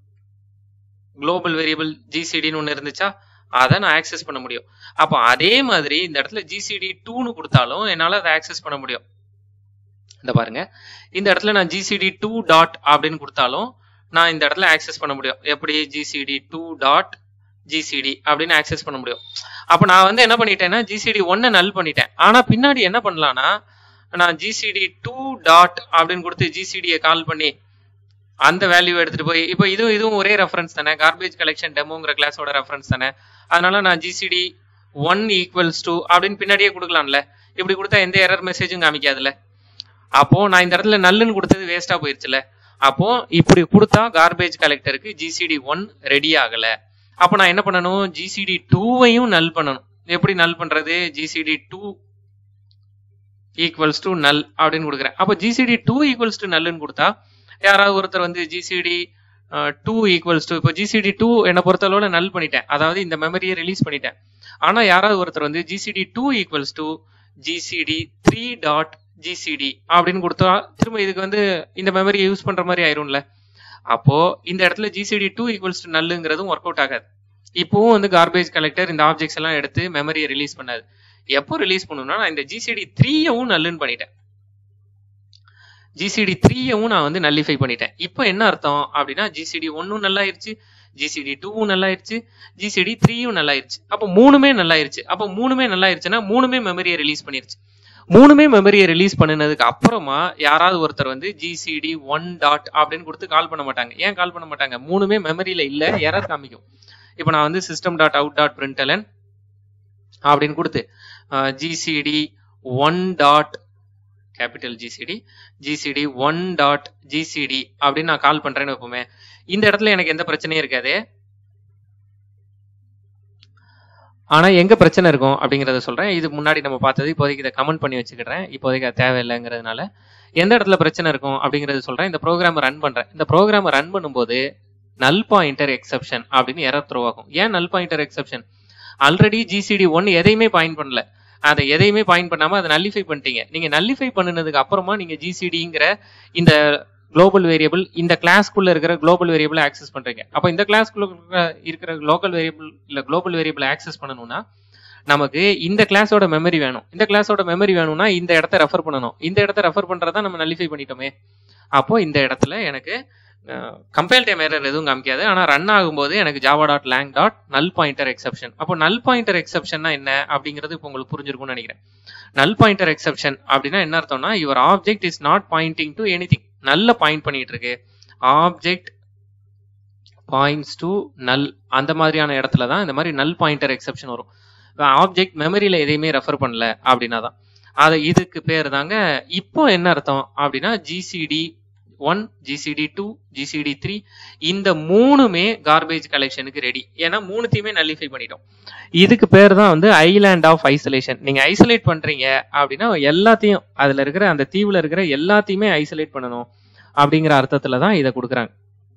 குளோபல் வேரியபிள் ஜிசிடின்னு ஒன்று இருந்துச்சா அதை நான் ஆக்சஸ் பண்ண முடியும் அப்போ அதே மாதிரி இந்த இடத்துல ஜிசிடி டூன்னு கொடுத்தாலும் என்னால் அதை ஆக்சஸ் பண்ண முடியும் இந்த பாருங்க இந்த இடத்துல நான் ஜிசிடி டூ டாட் அப்படின்னு கொடுத்தாலும் நான் இந்த இடத்துல ஆக்சஸ் பண்ண முடியும் எப்படி ஜிசிடி டூ டாட் ஜிசிடி அப்படின்னு ஆக்சஸ் பண்ண முடியும் அப்போ நான் வந்து என்ன பண்ணிட்டேன்னா ஜிசிடி ஒன்னை நல் பண்ணிட்டேன் ஆனால் பின்னாடி என்ன பண்ணலான்னா நான் ஜிசிடி டூ டாட் அப்படின்னு கொடுத்து ஜிசிடியை கால் பண்ணி அந்த வேல்யூ எடுத்துட்டு போய் இப்போ இதுவும் இதுவும் ஒரே ரெஃபரன்ஸ் தானே கார்பேஜ் கலெக்ஷன் டெமோங்கிற கிளாஸோட ரெஃபரன்ஸ் தானே அதனால நான் ஜிசிடி ஒன் ஈக்குவல்ஸ் டூ அப்படின்னு பின்னாடியே கொடுக்கலாம்ல இப்படி கொடுத்தா எந்த எரர் மெசேஜும் காமிக்காதுல்ல அப்போ நான் இந்த இடத்துல நல்லுன்னு கொடுத்தது வேஸ்டா போயிருச்சுல அப்போ இப்படி கொடுத்தா கார்பேஜ் கலெக்டருக்கு ஜிசிடி ஒன் ரெடி ஆகல அப்போ நான் என்ன பண்ணணும் ஜிசிடி டூவையும் நல் பண்ணணும் எப்படி நல் பண்றது GCD two equals to null அப்படின்னு கொடுக்குறேன் அப்போ ஜிசிடி டூ ஈக்குவல்ஸ் டு நல்லுன்னு கொடுத்தா யாராவது ஒருத்தர் வந்து ஜிசிடி டூ ஈக்குவல்ஸ் டு இப்போ ஜிசிடி டூ என்னை பொறுத்தளவில் நல் பண்ணிட்டேன் அதாவது இந்த மெமரியை ரிலீஸ் பண்ணிட்டேன் ஆனால் யாராவது ஒருத்தர் வந்து GCD two equals to GCT three dot GCT அப்படின்னு கொடுத்தா திரும்ப இதுக்கு வந்து இந்த மெமரியை யூஸ் பண்ற மாதிரி ஆயிரும்ல அப்போ இந்த இடத்துல ஜிசிடி டூ ஈக்குவல்ஸ் டு நல்லுங்கிறதும் ஒர்க் அவுட் ஆகாது இப்போவும் வந்து கார்பேஜ் கலெக்டர் இந்த ஆப்ஜெக்ட்ஸ் எல்லாம் எடுத்து மெமரியை ரிலீஸ் பண்ணாது எப்போ ரிலீஸ் பண்ணணும்னா நான் இந்த ஜிசிடி த்ரீயவும் நல்லுன்னு பண்ணிட்டேன் ஜிசிடி த்ரீயவும் நான் வந்து நல்லிஃபை பண்ணிட்டேன் இப்போ என்ன அர்த்தம் அப்படின்னா ஜிசிடி ஒன்னும் நல்லாயிருச்சு ஜிசிடி டூவும் நல்லாயிருச்சு ஜிசிடி த்ரீயும் நல்லாயிருச்சு அப்போ மூணுமே நல்லாயிருச்சு அப்போ மூணுமே நல்லாயிருச்சுன்னா மூணுமே மெமரியை ரிலீஸ் பண்ணிருச்சு மூணுமே மெமரியை ரிலீஸ் பண்ணினதுக்கு அப்புறமா யாராவது ஒருத்தர் வந்து ஜிசிடி ஒன் டாட் அப்படின்னு கொடுத்து கால் பண்ண மாட்டாங்க ஏன் கால் பண்ண மாட்டாங்க மூணுமே மெமரியில இல்ல எரர் காமிக்கும் இப்போ நான் வந்து system dot out dot println அப்படின்னு கொடுத்து GCT one dot capital GCT GCT one dot GCT அப்படின்னு நான் கால் பண்றேன்னு வைப்போமே இந்த இடத்துல எனக்கு எந்த பிரச்சனையும் இருக்காது ஆனா எங்க பிரச்சனை இருக்கும் அப்படிங்கறத சொல்றேன் இது முன்னாடி நம்ம பார்த்தது இப்போதைக்கு இதை கமெண்ட் பண்ணி வச்சுக்கிறேன் இப்போதைக்கு அது தேவையில்லைங்கிறதுனால எந்த இடத்துல பிரச்சனை இருக்கும் அப்படிங்கறது சொல்றேன் இந்த ப்ரோக்ராம் ரன் பண்றேன் இந்த ப்ரோக்ராம் ரன் பண்ணும்போது நல் பாயிண்டர் எக்ஸப்ஷன் அப்படின்னு எரர் த்ரோ ஆகும் ஏன் null pointer exception already GCT one எதையுமே பாயிண்ட் பண்ணல அதை எதையுமே பாயிண்ட் பண்ணாம அதை நல்லிஃபை பண்ணிட்டீங்க நீங்க நல்லிஃபை பண்ணினதுக்கு அப்புறமா நீங்க ஜிசிடிங்கிற இந்த குளோபல் வேரியபிள் இந்த கிளாஸ்க்குள்ள இருக்கிற குளோபல் வேரியபிள் ஆக்சஸ் பண்றீங்க அப்போ இந்த கிளாஸ்க்குள்ள இருக்கிற லோக்கல் வேரியபிள் இல்ல குளோபல் வேரியபிள் ஆக்சஸ் பண்ணணும்னா நமக்கு இந்த கிளாஸோட மெமரி வேணும் இந்த கிளாஸோட மெமரி வேணும்னா இந்த இடத்த ரெஃபர் பண்ணணும் இந்த இடத்த ரெஃபர் பண்றதா நம்ம நல்லிஃபை பண்ணிட்டோமே அப்போ இந்த இடத்துல எனக்கு கம்பேல் டைம் எரர் எதுவும் காமிக்காது ஆனால் ரன் ஆகும்போது எனக்கு Java dot lang dot null pointer exception அப்போ நல் பாயிண்டர் எக்ஸப்ஷன்னா என்ன அப்படிங்கிறது இப்போ உங்களுக்கு புரிஞ்சிருக்கும்னு நினைக்கிறேன் நல் பாயிண்டர் எக்ஸப்ஷன் அப்படின்னா என்ன அர்த்தம்னா your object is not pointing to anything நல்ல பாயிண்ட் பண்ணிட்டு இருக்கு ஆப்ஜெக்ட் பாயிண்ட்ஸ் டு நல் அந்த மாதிரியான இடத்துல தான் இந்த மாதிரி நல் பாயிண்டர் எக்ஸப்ஷன் வரும் ஆப்ஜெக்ட் மெமரியில எதையுமே ரெஃபர் பண்ணல அப்படின்னா தான் அது இதுக்கு பேர் தாங்க இப்போ என்ன அர்த்தம் அப்படின்னா GCT one GCD two GCD three இந்த மூணுமே கார்பேஜ் கலெக்ஷனுக்கு ரெடி ஏன்னா மூணுத்தையுமே நல்லிஃபை பண்ணிட்டோம் இதுக்கு பேர் தான் வந்து ஐலாண்ட் ஆஃப் ஐசோலேஷன் நீங்க ஐசோலேட் பண்றீங்க அப்படின்னா எல்லாத்தையும் அதுல இருக்கிற அந்த தீவுல இருக்கிற எல்லாத்தையுமே ஐசோலேட் பண்ணணும் அப்படிங்கிற அர்த்தத்துல தான் இதை கொடுக்குறாங்க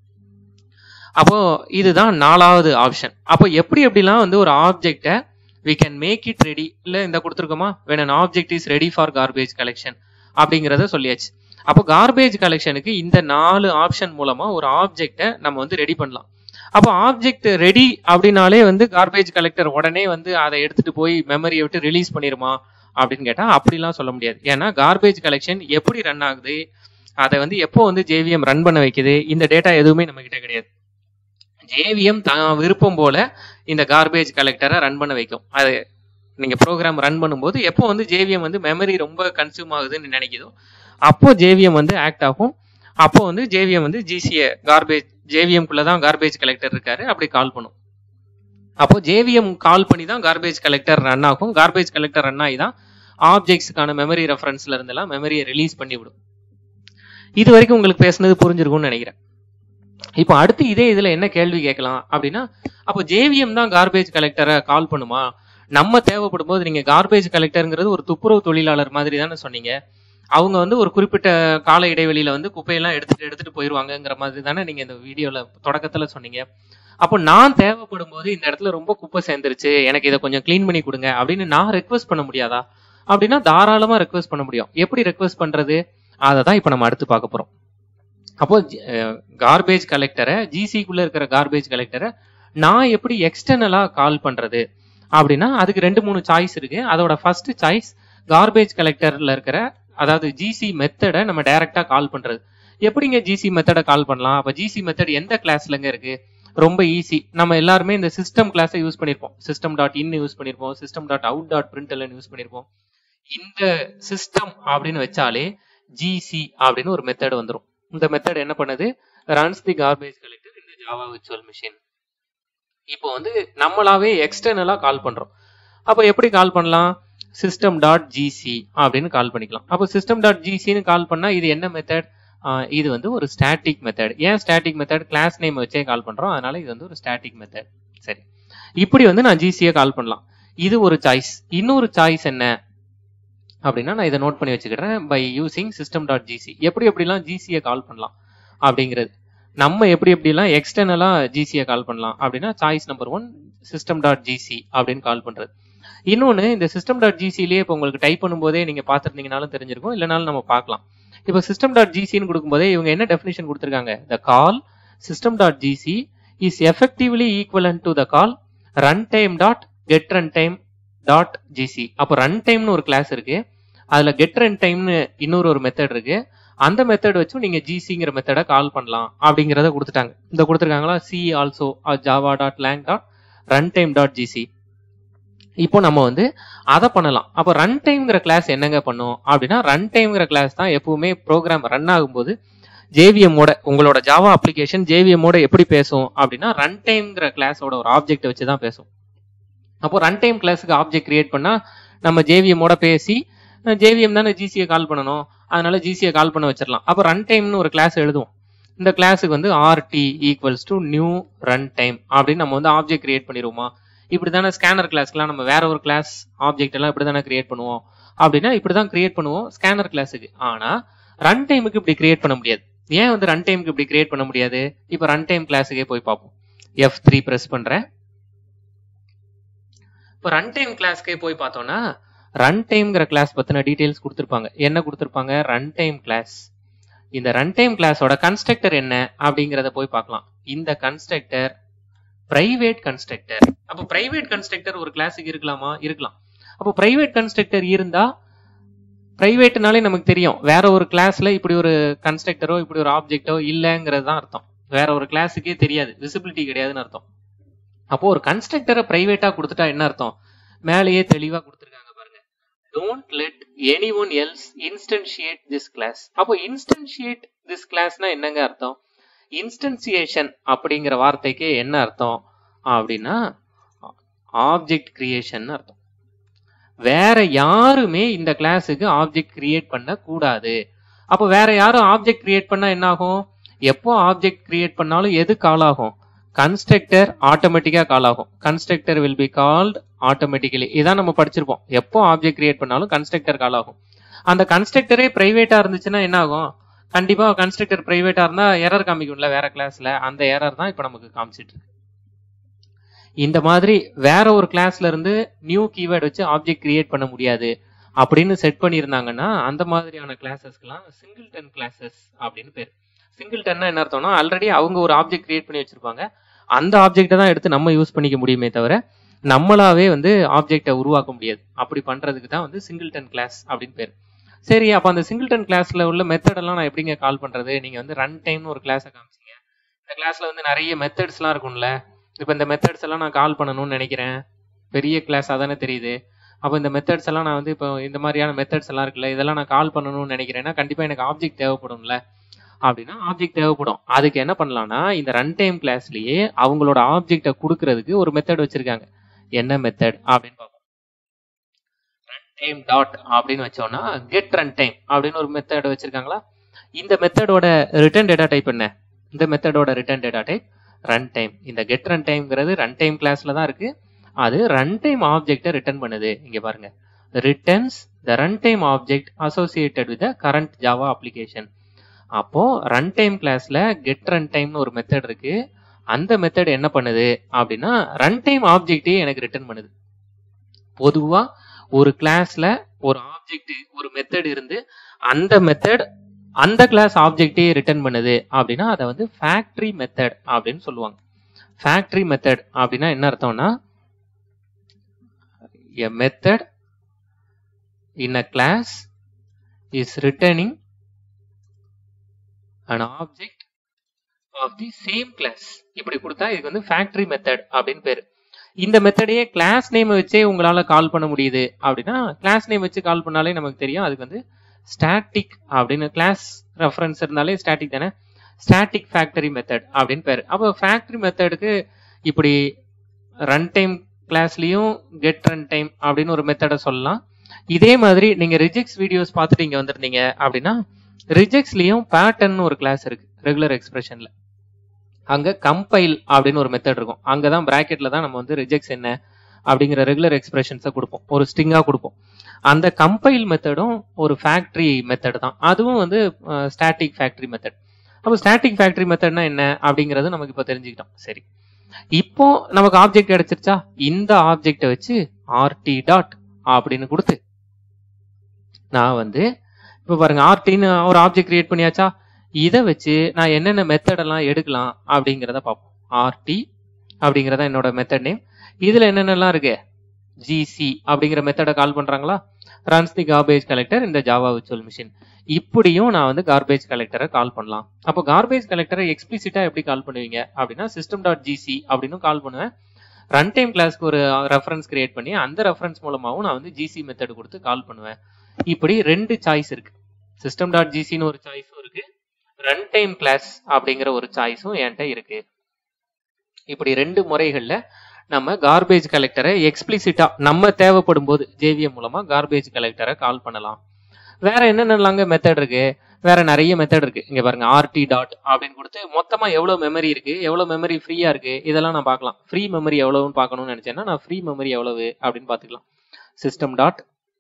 அப்போ இதுதான் நாலாவது ஆப்ஷன் அப்போ எப்படி எப்படிலாம் வந்து ஒரு ஆப்ஜெக்டை we can make it ready இல்ல இந்த கொடுத்துருக்கோமா when an object is ready for garbage collection அப்படிங்கிறத சொல்லியாச்சு அப்போ கார்பேஜ் கலெக்ஷனுக்கு இந்த நாலு ஆப்ஷன் மூலமா ஒரு ஆப்ஜெக்டை நம்ம வந்து ரெடி பண்ணலாம் அப்போ ஆப்ஜெக்ட் ரெடி அப்படின்னாலே வந்து கார்பேஜ் கலெக்டர் உடனே வந்து அதை எடுத்துட்டு போய் மெமரியை விட்டு ரிலீஸ் பண்ணிருமா அப்படின்னு கேட்டா அப்படிலாம் சொல்ல முடியாது ஏன்னா கார்பேஜ் கலெக்ஷன் எப்படி ரன் ஆகுது அதை வந்து எப்போ வந்து ஜேவிஎம் ரன் பண்ண வைக்குது இந்த டேட்டா எதுவுமே நம்ம கிட்ட கிடையாது ஜேவிஎம் தான் விருப்பம் போல இந்த கார்பேஜ் கலெக்டரை ரன் பண்ண வைக்கும் அது நீங்க ப்ரோக்ராம் ரன் பண்ணும்போது எப்போ வந்து ஜேவிஎம் வந்து மெமரி ரொம்ப கன்சியூம் ஆகுதுன்னு நினைக்குதோ அப்போ ஜேவிஎம் வந்து ஆக்ட் ஆகும் அப்போ வந்து ஜேவிஎம் வந்து ஜிசிஏ கார்பேஜ் ஜேவிஎம்குள்ள தான் கார்பேஜ் கலெக்டர் இருக்காரு அப்படி கால் பண்ணும் அப்போ ஜேவிஎம் கால் பண்ணி தான் கார்பேஜ் கலெக்டர் ரன் ஆகும் கார்பேஜ் கலெக்டர் ரன் ஆகி தான் ஆப்ஜெக்ட்ஸ்க்கான மெமரி ரெஃபரன்ஸ்ல இருந்தெல்லாம் மெமரியை ரிலீஸ் பண்ணி விடும் இது வரைக்கும் உங்களுக்கு பேசுனது புரிஞ்சிருக்கும்னு நினைக்கிறேன் இப்போ அடுத்து இதே இதுல என்ன கேள்வி கேட்கலாம் அப்படின்னா அப்போ ஜேவிஎம் தான் கார்பேஜ் கலெக்டரை கால் பண்ணுமா நம்ம தேவைப்படும் போது நீங்க கார்பேஜ் கலெக்டருங்கிறது ஒரு துப்புரவு தொழிலாளர் மாதிரி தானே சொன்னீங்க அவங்க வந்து ஒரு குறிப்பிட்ட கால இடைவெளியில வந்து குப்பையெல்லாம் எடுத்துட்டு எடுத்துட்டு போயிருவாங்கங்கிற மாதிரி தானே நீங்க இந்த வீடியோல தொடக்கத்துல சொன்னீங்க அப்போ நான் தேவைப்படும் போது இந்த இடத்துல ரொம்ப குப்பை சேர்ந்துருச்சு எனக்கு இதை கொஞ்சம் க்ளீன் பண்ணி கொடுங்க அப்படின்னு நான் ரெக்வஸ்ட் பண்ண முடியாதா அப்படின்னா தாராளமா ரெக்வஸ்ட் பண்ண முடியும் எப்படி ரெக்வஸ்ட் பண்றது அதை தான் இப்போ நம்ம அடுத்து பார்க்க போறோம் அப்போ கார்பேஜ் கலெக்டரை ஜிசிக்குள்ள இருக்கிற கார்பேஜ் கலெக்டரை நான் எப்படி எக்ஸ்டர்னலா கால் பண்றது அப்படின்னா அதுக்கு ரெண்டு மூணு சாய்ஸ் இருக்கு அதோட ஃபர்ஸ்ட் சாய்ஸ் கார்பேஜ் கலெக்டர்ல இருக்கிற அதாவது ஜிசி மெத்தடை நம்ம டைரக்டா கால் பண்றது எப்படிங்க ஜிசி மெத்தடை கால் பண்ணலாம் அப்ப ஜிசி மெத்தட் எந்த கிளாஸ்லங்க இருக்கு ரொம்ப ஈஸி நம்ம எல்லாருமே இந்த சிஸ்டம் கிளாஸை யூஸ் பண்ணிருப்போம் சிஸ்டம் டாட் இன் யூஸ் பண்ணிருப்போம் system dot out dot print use பண்ணிருப்போம் இந்த சிஸ்டம் அப்படின்னு வச்சாலே ஜிசி அப்படின்னு ஒரு மெத்தட் வந்துடும் இந்த மெத்தட் என்ன பண்ணுது ரன்ஸ் தி கார்பேஜ் கலெக்டர் இந்த ஜாவா விர்ச்சுவல் மிஷின் இப்போ வந்து நம்மளாவே எக்ஸ்டர்னலா கால் பண்றோம் அப்போ எப்படி கால் பண்ணலாம் சிஸ்டம் டாட் ஜிசி அப்படின்னு கால் பண்ணிக்கலாம் அப்போ சிஸ்டம் டாட் ஜிசின்னு கால் பண்ணா இது என்ன மெத்தட் இது வந்து ஒரு ஸ்டாட்டிக் மெத்தட் ஏன் ஸ்டாட்டிக் மெத்தட் கிளாஸ் நேம் வச்சே கால் பண்றோம் அதனால இது வந்து ஒரு ஸ்டாட்டிக் மெத்தட் சரி இப்படி வந்து நான் ஜிசியை கால் பண்ணலாம் இது ஒரு சாய்ஸ் இன்னொரு சாய்ஸ் என்ன அப்படின்னா நான் இதை நோட் பண்ணி வச்சுக்கிறேன் by using system dot GC எப்படி எப்படிலாம் ஜிசியை கால் பண்ணலாம் அப்படிங்கிறது நம்ம எப்படி எப்படிலாம் எக்ஸ்டர்னலா ஜிசியை கால் பண்ணலாம் அப்படின்னா choice number one system dot GC அப்படின்னு கால் பண்றது இன்னொன்று இந்த சிஸ்டம் டாட் ஜிசிலேயே இப்போ உங்களுக்கு டைப் பண்ணும்போதே நீங்க பார்த்துருந்தீங்கனாலும் தெரிஞ்சிருக்கும் இல்லைனாலும் நம்ம பார்க்கலாம் இப்போ சிஸ்டம் டாட் ஜிசின்னு கொடுக்கும்போதே இவங்க என்ன டெஃபினேஷன் கொடுத்துருக்காங்க the call system dot GC is effectively equivalent to the call runtime dot get runtime dot GC அப்போ ரன் டைம்னு ஒரு கிளாஸ் இருக்கு அதுல கெட் ரன் டைம்னு இன்னொரு ஒரு மெத்தட் இருக்கு அந்த மெத்தட் வச்சும் நீங்க ஜிசிங்கிற மெத்தடை கால் பண்ணலாம் அப்படிங்கிறத கொடுத்துட்டாங்க இந்த கொடுத்துருக்காங்களா see also Java dot lang dot runtime dot GC இப்போ நம்ம வந்து அதை பண்ணலாம் அப்போ ரன் டைம்ங்கிற கிளாஸ் என்னங்க பண்ணும் அப்படின்னா ரன் டைம்ங்கிற கிளாஸ் தான் எப்பவுமே ப்ரோக்ராம் ரன் ஆகும்போது ஜேவிஎம்மோட உங்களோட ஜாவா அப்ளிகேஷன் ஜேவிஎம்மோட எப்படி பேசும் அப்படின்னா ரன் டைம்ங்கிற கிளாஸோட ஒரு ஆப்ஜெக்ட் வச்சு தான் பேசும் அப்போ ரன் டைம் கிளாஸுக்கு ஆப்ஜெக்ட் கிரியேட் பண்ணா நம்ம ஜேவிஎம்மோட பேசி ஜேவிஎம் தானே ஜிசியை கால் பண்ணணும் அதனால ஜிசியை கால் பண்ண வச்சிடலாம் அப்போ ரன் டைம்னு ஒரு கிளாஸ் எழுதுவோம் இந்த கிளாஸுக்கு வந்து RT equals to new runtime அப்படின்னு நம்ம வந்து ஆப்ஜெக்ட் கிரியேட் பண்ணிடுவோமா இப்படி தானே ஸ்கேனர் கிளாஸ்க்குலாம் நம்ம வேற ஒரு கிளாஸ் ஆப்ஜெக்ட் எல்லாம் இப்படி தானே கிரியேட் பண்ணுவோம் அப்படின்னா இப்படி தான் கிரியேட் பண்ணுவோம் ஸ்கேனர் கிளாஸுக்கு ஆனா ரன் டைமுக்கு இப்படி கிரியேட் பண்ண முடியாது ஏன் வந்து ரன் டைமுக்கு இப்படி கிரியேட் பண்ண முடியாது இப்போ ரன் டைம் கிளாஸுக்கே போய் பார்ப்போம் எஃப் த்ரீ ப்ரெஸ் பண்றேன் இப்போ ரன் டைம் கிளாஸ்க்கே போய் பார்த்தோம்னா ரன் டைம்ங்கிற கிளாஸ் பத்தின டீடைல்ஸ் கொடுத்துருப்பாங்க என்ன கொடுத்துருப்பாங்க ரன் டைம் கிளாஸ் இந்த ரன் டைம் கிளாஸோட கன்ஸ்ட்ரக்டர் என்ன அப்படிங்கிறத போய் பார்க்கலாம் இந்த கன்ஸ்ட்ரக்டர் பிரைவேட் கன்ஸ்ட்ரக்டர் அப்போ பிரைவேட் கன்ஸ்ட்ரக்டர் ஒரு கிளாஸுக்கு இருக்கலாமா இருக்கலாம் அப்போ பிரைவேட் கன்ஸ்ட்ரக்டர் இருந்தா பிரைவேட்னாலே நமக்கு தெரியும் வேற ஒரு கிளாஸ்ல இப்படி ஒரு கன்ஸ்ட்ரக்டரோ இப்படி ஒரு ஆப்ஜெக்டோ இல்லைங்கிறது தான் அர்த்தம் வேற ஒரு கிளாஸுக்கே தெரியாது விசிபிலிட்டி கிடையாதுன்னு அர்த்தம் அப்போ ஒரு கன்ஸ்ட்ரக்டரை பிரைவேட்டா கொடுத்துட்டா என்ன அர்த்தம் மேலேயே தெளிவா கொடுத்துருக்காங்க பாருங்க don't let anyone else instantiate this class அப்போ இன்ஸ்டன்ஷியேட் திஸ் கிளாஸ்னா என்னங்க அர்த்தம் இன்ஸ்டன்சியேஷன் அப்படிங்கிற வார்த்தைக்கு என்ன அர்த்தம் அப்படின்னா ஆப்ஜெக்ட் கிரியேஷன் அர்த்தம் வேற யாருமே இந்த கிளாஸுக்கு ஆப்ஜெக்ட் கிரியேட் பண்ண கூடாது அப்போ வேற யாரும் ஆப்ஜெக்ட் கிரியேட் பண்ணா என்ன ஆகும் எப்போ ஆப்ஜெக்ட் கிரியேட் பண்ணாலும் எது கால் ஆகும் கன்ஸ்ட்ரக்டர் ஆட்டோமேட்டிக்கா கால் ஆகும் constructor will be called automatically இதான் நம்ம படிச்சிருப்போம் எப்போ ஆப்ஜெக்ட் கிரியேட் பண்ணாலும் கன்ஸ்ட்ரக்டர் கால் ஆகும் அந்த கன்ஸ்ட்ரக்டரே பிரைவேட்டா இருந்துச்சுன்னா என்ன ஆகும் கண்டிப்பா கன்ஸ்ட்ரக்டர் பிரைவேட்டா இருந்தா எரர் காமிக்கும்ல வேற கிளாஸ்ல அந்த எரர் தான் இப்ப நமக்கு காமிச்சிட்டு இருக்கு இந்த மாதிரி வேற ஒரு கிளாஸ்ல இருந்து நியூ கீவேர்டு வச்சு ஆப்ஜெக்ட் கிரியேட் பண்ண முடியாது அப்படின்னு செட் பண்ணியிருந்தாங்கன்னா அந்த மாதிரியான கிளாஸஸ்க்கெல்லாம் சிங்கிள்டன் கிளாஸஸ் அப்படின்னு பேர் சிங்கிள்டன்னா என்ன அர்த்தம்னா ஆல்ரெடி அவங்க ஒரு ஆப்ஜெக்ட் கிரியேட் பண்ணி வச்சிருப்பாங்க அந்த ஆப்ஜெக்ட்டை தான் எடுத்து நம்ம யூஸ் பண்ணிக்க முடியுமே தவிர நம்மளாவே வந்து ஆப்ஜெக்டை உருவாக்க முடியாது அப்படி பண்றதுக்கு தான் வந்து சிங்கிள்டன் கிளாஸ் அப்படின்னு பேர் சரி அப்போ அந்த சிங்கிள்டன் கிளாஸ்ல உள்ள மெத்தட் எல்லாம் நான் எப்படிங்க கால் பண்றது நீங்க வந்து ரன் டைம்னு ஒரு கிளாஸை காமிச்சீங்க இந்த கிளாஸ்ல வந்து நிறைய மெத்தட்ஸ்லாம் இருக்கும்ல இப்போ இந்த மெத்தட்ஸ் எல்லாம் நான் கால் பண்ணணும்னு நினைக்கிறேன் பெரிய கிளாஸாக தானே தெரியுது அப்போ இந்த மெத்தட்ஸ் எல்லாம் நான் வந்து இப்போ இந்த மாதிரியான மெத்தட்ஸ் எல்லாம் இருக்குல்ல இதெல்லாம் நான் கால் பண்ணணும்னு நினைக்கிறேன்னா கண்டிப்பாக எனக்கு ஆப்ஜெக்ட் தேவைப்படும்ல அப்படின்னா ஆப்ஜெக்ட் தேவைப்படும் அதுக்கு என்ன பண்ணலாம்னா இந்த ரன் டைம் கிளாஸ்லயே அவங்களோட ஆப்ஜெக்டை கொடுக்கறதுக்கு ஒரு மெத்தட் வச்சிருக்காங்க என்ன மெத்தட் அப்படின்னு பார்ப்போம் ரன் டைம் டாட் அப்படின்னு வச்சோம்னா கெட் ரன் டைம் அப்படின்னு ஒரு மெத்தட் வச்சிருக்காங்களா இந்த மெத்தடோட ரிட்டர்ன் டேட்டா டைப் என்ன இந்த மெத்தடோட return data type runtime இந்த கெட் ரன் டைம்ங்கிறது ரன் டைம் கிளாஸ்ல தான் இருக்கு அது ரன் டைம் ஆப்ஜெக்டை ரிட்டர்ன் பண்ணுது இங்க பாருங்க returns the runtime object associated with current Java application அப்போ ரன் டைம் கிளாஸ்ல கெட் ரன் டைம்னு ஒரு மெத்தட் இருக்கு அந்த மெத்தட் என்ன பண்ணுது அப்படின்னா ரன் டைம் ஆப்ஜெக்டே எனக்கு ரிட்டர்ன் பண்ணுது பொதுவா ஒரு கிளாஸ்ல ஒரு ஆப்ஜெக்ட் ஒரு மெத்தட் இருந்து அந்த மெத்தட் அந்த கிளாஸ் ஆப்ஜெக்டே ரிட்டர்ன் பண்ணுது அப்படின்னா அதை வந்து ஃபேக்டரி மெத்தட் அப்படின்னு சொல்லுவாங்க ஃபேக்டரி மெத்தட் அப்படின்னா என்ன அர்த்தம்னா a method in a class is returning an object of the same class இப்படி கொடுத்தா இதுக்கு வந்து ஃபேக்டரி மெத்தட் அப்படின்னு பேரு இந்த மெத்தடையே கிளாஸ் நேம் வச்சே உங்களால கால் பண்ண முடியுது அப்படின்னா கிளாஸ் நேம் வச்சு கால் பண்ணாலே நமக்கு தெரியும் அதுக்கு வந்து ஸ்டாட்டிக் அப்படின்னு கிளாஸ் ரெஃபரன்ஸ் இருந்தாலே ஸ்டாட்டிக் தானே ஸ்டாட்டிக் ஃபேக்டரி மெத்தட் அப்படின்னு பேரு அப்போ ஃபேக்டரி மெத்தடுக்கு இப்படி ரன் டைம் கிளாஸ்லயும் கெட் ரன் டைம் அப்படின்னு ஒரு மெத்தடை சொல்லலாம் இதே மாதிரி நீங்க ரிஜெக்ட்ஸ் வீடியோஸ் பார்த்துட்டு இங்க வந்திருந்தீங்க அப்படின்னா ரிஜெக்ட்ஸ்லயும் பேட்டர்ன் ஒரு கிளாஸ் இருக்கு ரெகுலர் எக்ஸ்பிரஷன்ல அங்க கம்பைல் அப்படின்னு ஒரு மெத்தட் இருக்கும் அங்கதான் பிராக்கெட்ல தான் நம்ம வந்து ரிஜெக்ட்ஸ் என்ன அப்படிங்கிற ரெகுலர் எக்ஸ்பிரஷன்ஸை கொடுப்போம் ஒரு ஸ்ட்ரிங்கா கொடுப்போம் அந்த கம்பைல் மெத்தடும் ஒரு ஃபேக்டரி மெத்தட் தான் அதுவும் வந்து ஸ்டாட்டிக் ஃபேக்டரி மெத்தட் அப்போ ஸ்டாட்டிக் ஃபேக்டரி மெத்தட்னா என்ன அப்படிங்கறது நமக்கு இப்போ தெரிஞ்சுக்கிட்டோம் சரி இப்போ நமக்கு ஆப்ஜெக்ட் கிடைச்சிருச்சா இந்த ஆப்ஜெக்டை வச்சு ஆர்டி டாட் அப்படின்னு கொடுத்து நான் வந்து இப்போ பாருங்க ஆர்டின்னு ஒரு ஆப்ஜெக்ட் கிரியேட் பண்ணியாச்சா இதை வச்சு நான் என்னென்ன மெத்தட் எல்லாம் எடுக்கலாம் அப்படிங்கிறத பார்ப்போம் ஆர்டி அப்படிங்கிறத என்னோட மெத்தட் நேம் இதுல என்னென்னலாம் இருக்கு ஜிசி அப்படிங்கிற மெத்தடை கால் பண்றாங்களா ரன்ஸ் தி கார்பேஜ் கலெக்டர் இந்த ஜாவா விர்ச்சுவல் மிஷின் இப்படியும் நான் வந்து கார்பேஜ் கலெக்டரை கால் பண்ணலாம் அப்போ கார்பேஜ் கலெக்டரை எக்ஸ்பிளிசிட்டா எப்படி கால் பண்ணுவீங்க அப்படின்னா சிஸ்டம் டாட் ஜிசி அப்படின்னு கால் பண்ணுவேன் ரன் டைம் கிளாஸ்க்கு ஒரு ரெஃபரன்ஸ் கிரியேட் பண்ணி அந்த ரெஃபரன்ஸ் மூலமாவும் நான் வந்து ஜிசி மெத்தட் கொடுத்து கால் பண்ணுவேன் இப்படி ரெண்டு சாய்ஸ் இருக்கு சிஸ்டம் டாட் ஜிசின்னு ஒரு சாய்ஸும் இருக்கு ரன் டைம் கிளாஸ் அப்படிங்கிற ஒரு சாய்ஸும் என்கிட்ட இருக்கு இப்படி ரெண்டு முறைகள்ல நம்ம கார்பேஜ் கலெக்டரை எக்ஸ்பிளிசிட்டா நம்ம தேவைப்படும் போது ஜேவிஎம் மூலமா கார்பேஜ் கலெக்டரை கால் பண்ணலாம் வேற என்னென்னலாங்க மெத்தட் இருக்கு வேற நிறைய மெத்தட் இருக்கு இங்க பாருங்க ஆர்டி டாட் அப்படின்னு கொடுத்து மொத்தமா எவ்வளவு மெமரி இருக்கு எவ்வளவு மெமரி ஃப்ரீயா இருக்கு இதெல்லாம் நான் பார்க்கலாம் ஃப்ரீ மெமரி எவ்வளவுன்னு பார்க்கணும்னு நினைச்சேன்னா நான் ஃப்ரீ மெமரி எவ்வளவு அப்படின்னு பார்த்துக்கலாம் system dot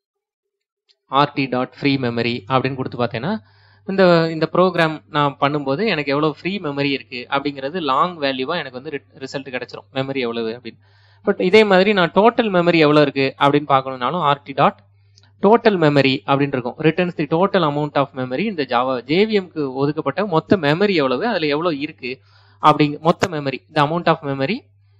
RT dot free memory அப்படின்னு கொடுத்து பார்த்தேன்னா இந்த இந்த ப்ரோக்ராம் நான் பண்ணும்போது எனக்கு எவ்வளவு ஃப்ரீ மெமரி இருக்கு அப்படிங்கிறது லாங் வேல்யூவா எனக்கு வந்து ரிசல்ட் கிடைச்சிரும் மெமரி எவ்வளவு அப்படின்னு பட் இதே மாதிரி நான் டோட்டல் மெமரி எவ்வளவு இருக்கு அப்படின்னு பார்க்கணும்னாலும் ஆர்டி டாட் டோட்டல் மெமரி அப்படின்னு இருக்கும் returns the total amount of memory இந்த ஜாவா ஜேவிஎம்க்கு ஒதுக்கப்பட்ட மொத்த மெமரி எவ்வளவு அதுல எவ்வளவு இருக்கு அப்படிங்க மொத்த மெமரி இந்த அமௌண்ட் ஆஃப் மெமரி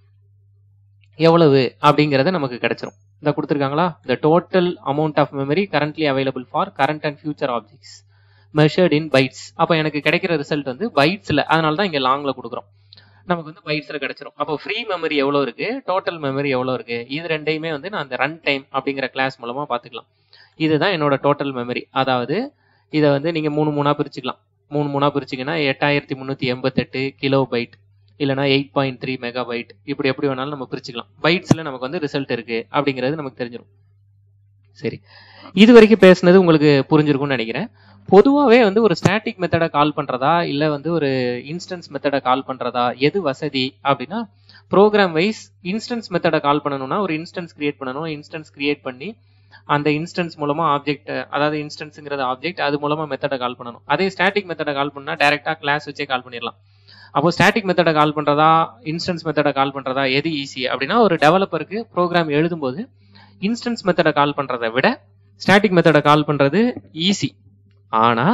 எவ்வளவு அப்படிங்கறத நமக்கு கிடைச்சிரும் இந்த கொடுத்துருக்காங்களா the total amount of memory currently available for current and future objects measured in bytes அப்போ எனக்கு கிடைக்கிற ரிசல்ட் வந்து பைட்ஸ்ல அதனால தான் இங்க லாங்ல கொடுக்குறோம் நமக்கு வந்து பைட்ஸ்ல கிடைச்சிரும் அப்போ ஃப்ரீ மெமரி எவ்வளோ இருக்கு டோட்டல் மெமரி எவ்வளோ இருக்கு இது ரெண்டையுமே வந்து நான் அந்த ரன் டைம் அப்படிங்கிற கிளாஸ் மூலமா பார்த்துக்கலாம் இதுதான் என்னோட டோட்டல் மெமரி அதாவது இதை வந்து நீங்க மூணு மூணா பிரிச்சுக்கலாம் மூணு மூணா பிரிச்சிங்கன்னா எட்டாயிரத்தி முந்நூற்றி எண்பத்தெட்டு கிலோ பைட் இல்லைனா eight point three megabyte இப்படி எப்படி வேணாலும் நம்ம பிரிச்சுக்கலாம் பைட்ஸ்ல நமக்கு வந்து ரிசல்ட் இருக்கு அப்படிங்கிறது நமக்கு தெரிஞ்சிடும் சரி இது வரைக்கும் பேசுனது உங்களுக்கு புரிஞ்சிருக்கும்னு நினைக்கிறேன் பொதுவாகவே வந்து ஒரு ஸ்டாட்டிக் மெத்தடை கால் பண்றதா இல்லை வந்து ஒரு இன்ஸ்டன்ஸ் மெத்தடை கால் பண்றதா எது வசதி அப்படின்னா ப்ரோக்ராம் வைஸ் இன்ஸ்டன்ஸ் மெத்தடை கால் பண்ணணும்னா ஒரு இன்ஸ்டன்ஸ் கிரியேட் பண்ணணும் இன்ஸ்டன்ஸ் கிரியேட் பண்ணி அந்த இன்ஸ்டன்ஸ் மூலமா ஆப்ஜெக்ட் அதாவது இன்ஸ்டன்ஸ்ங்கிறது ஆப்ஜெக்ட் அது மூலமா மெத்தடை கால் பண்ணணும் அதே ஸ்டாட்டிக் மெத்தடை கால் பண்ணா டைரக்டா கிளாஸ் வச்சே கால் பண்ணிடலாம் அப்போ ஸ்டாட்டிக் மெத்தடை கால் பண்றதா இன்ஸ்டன்ஸ் மெத்தடை கால் பண்றதா எது ஈஸி அப்படின்னா ஒரு டெவலப்பருக்கு ப்ரோக்ராம் எழுதும்போது இன்ஸ்டன்ஸ் மெத்தடை கால் பண்றதை விட ஸ்டாட்டிக் மெத்தடை கால் பண்றது ஈஸி ஆனா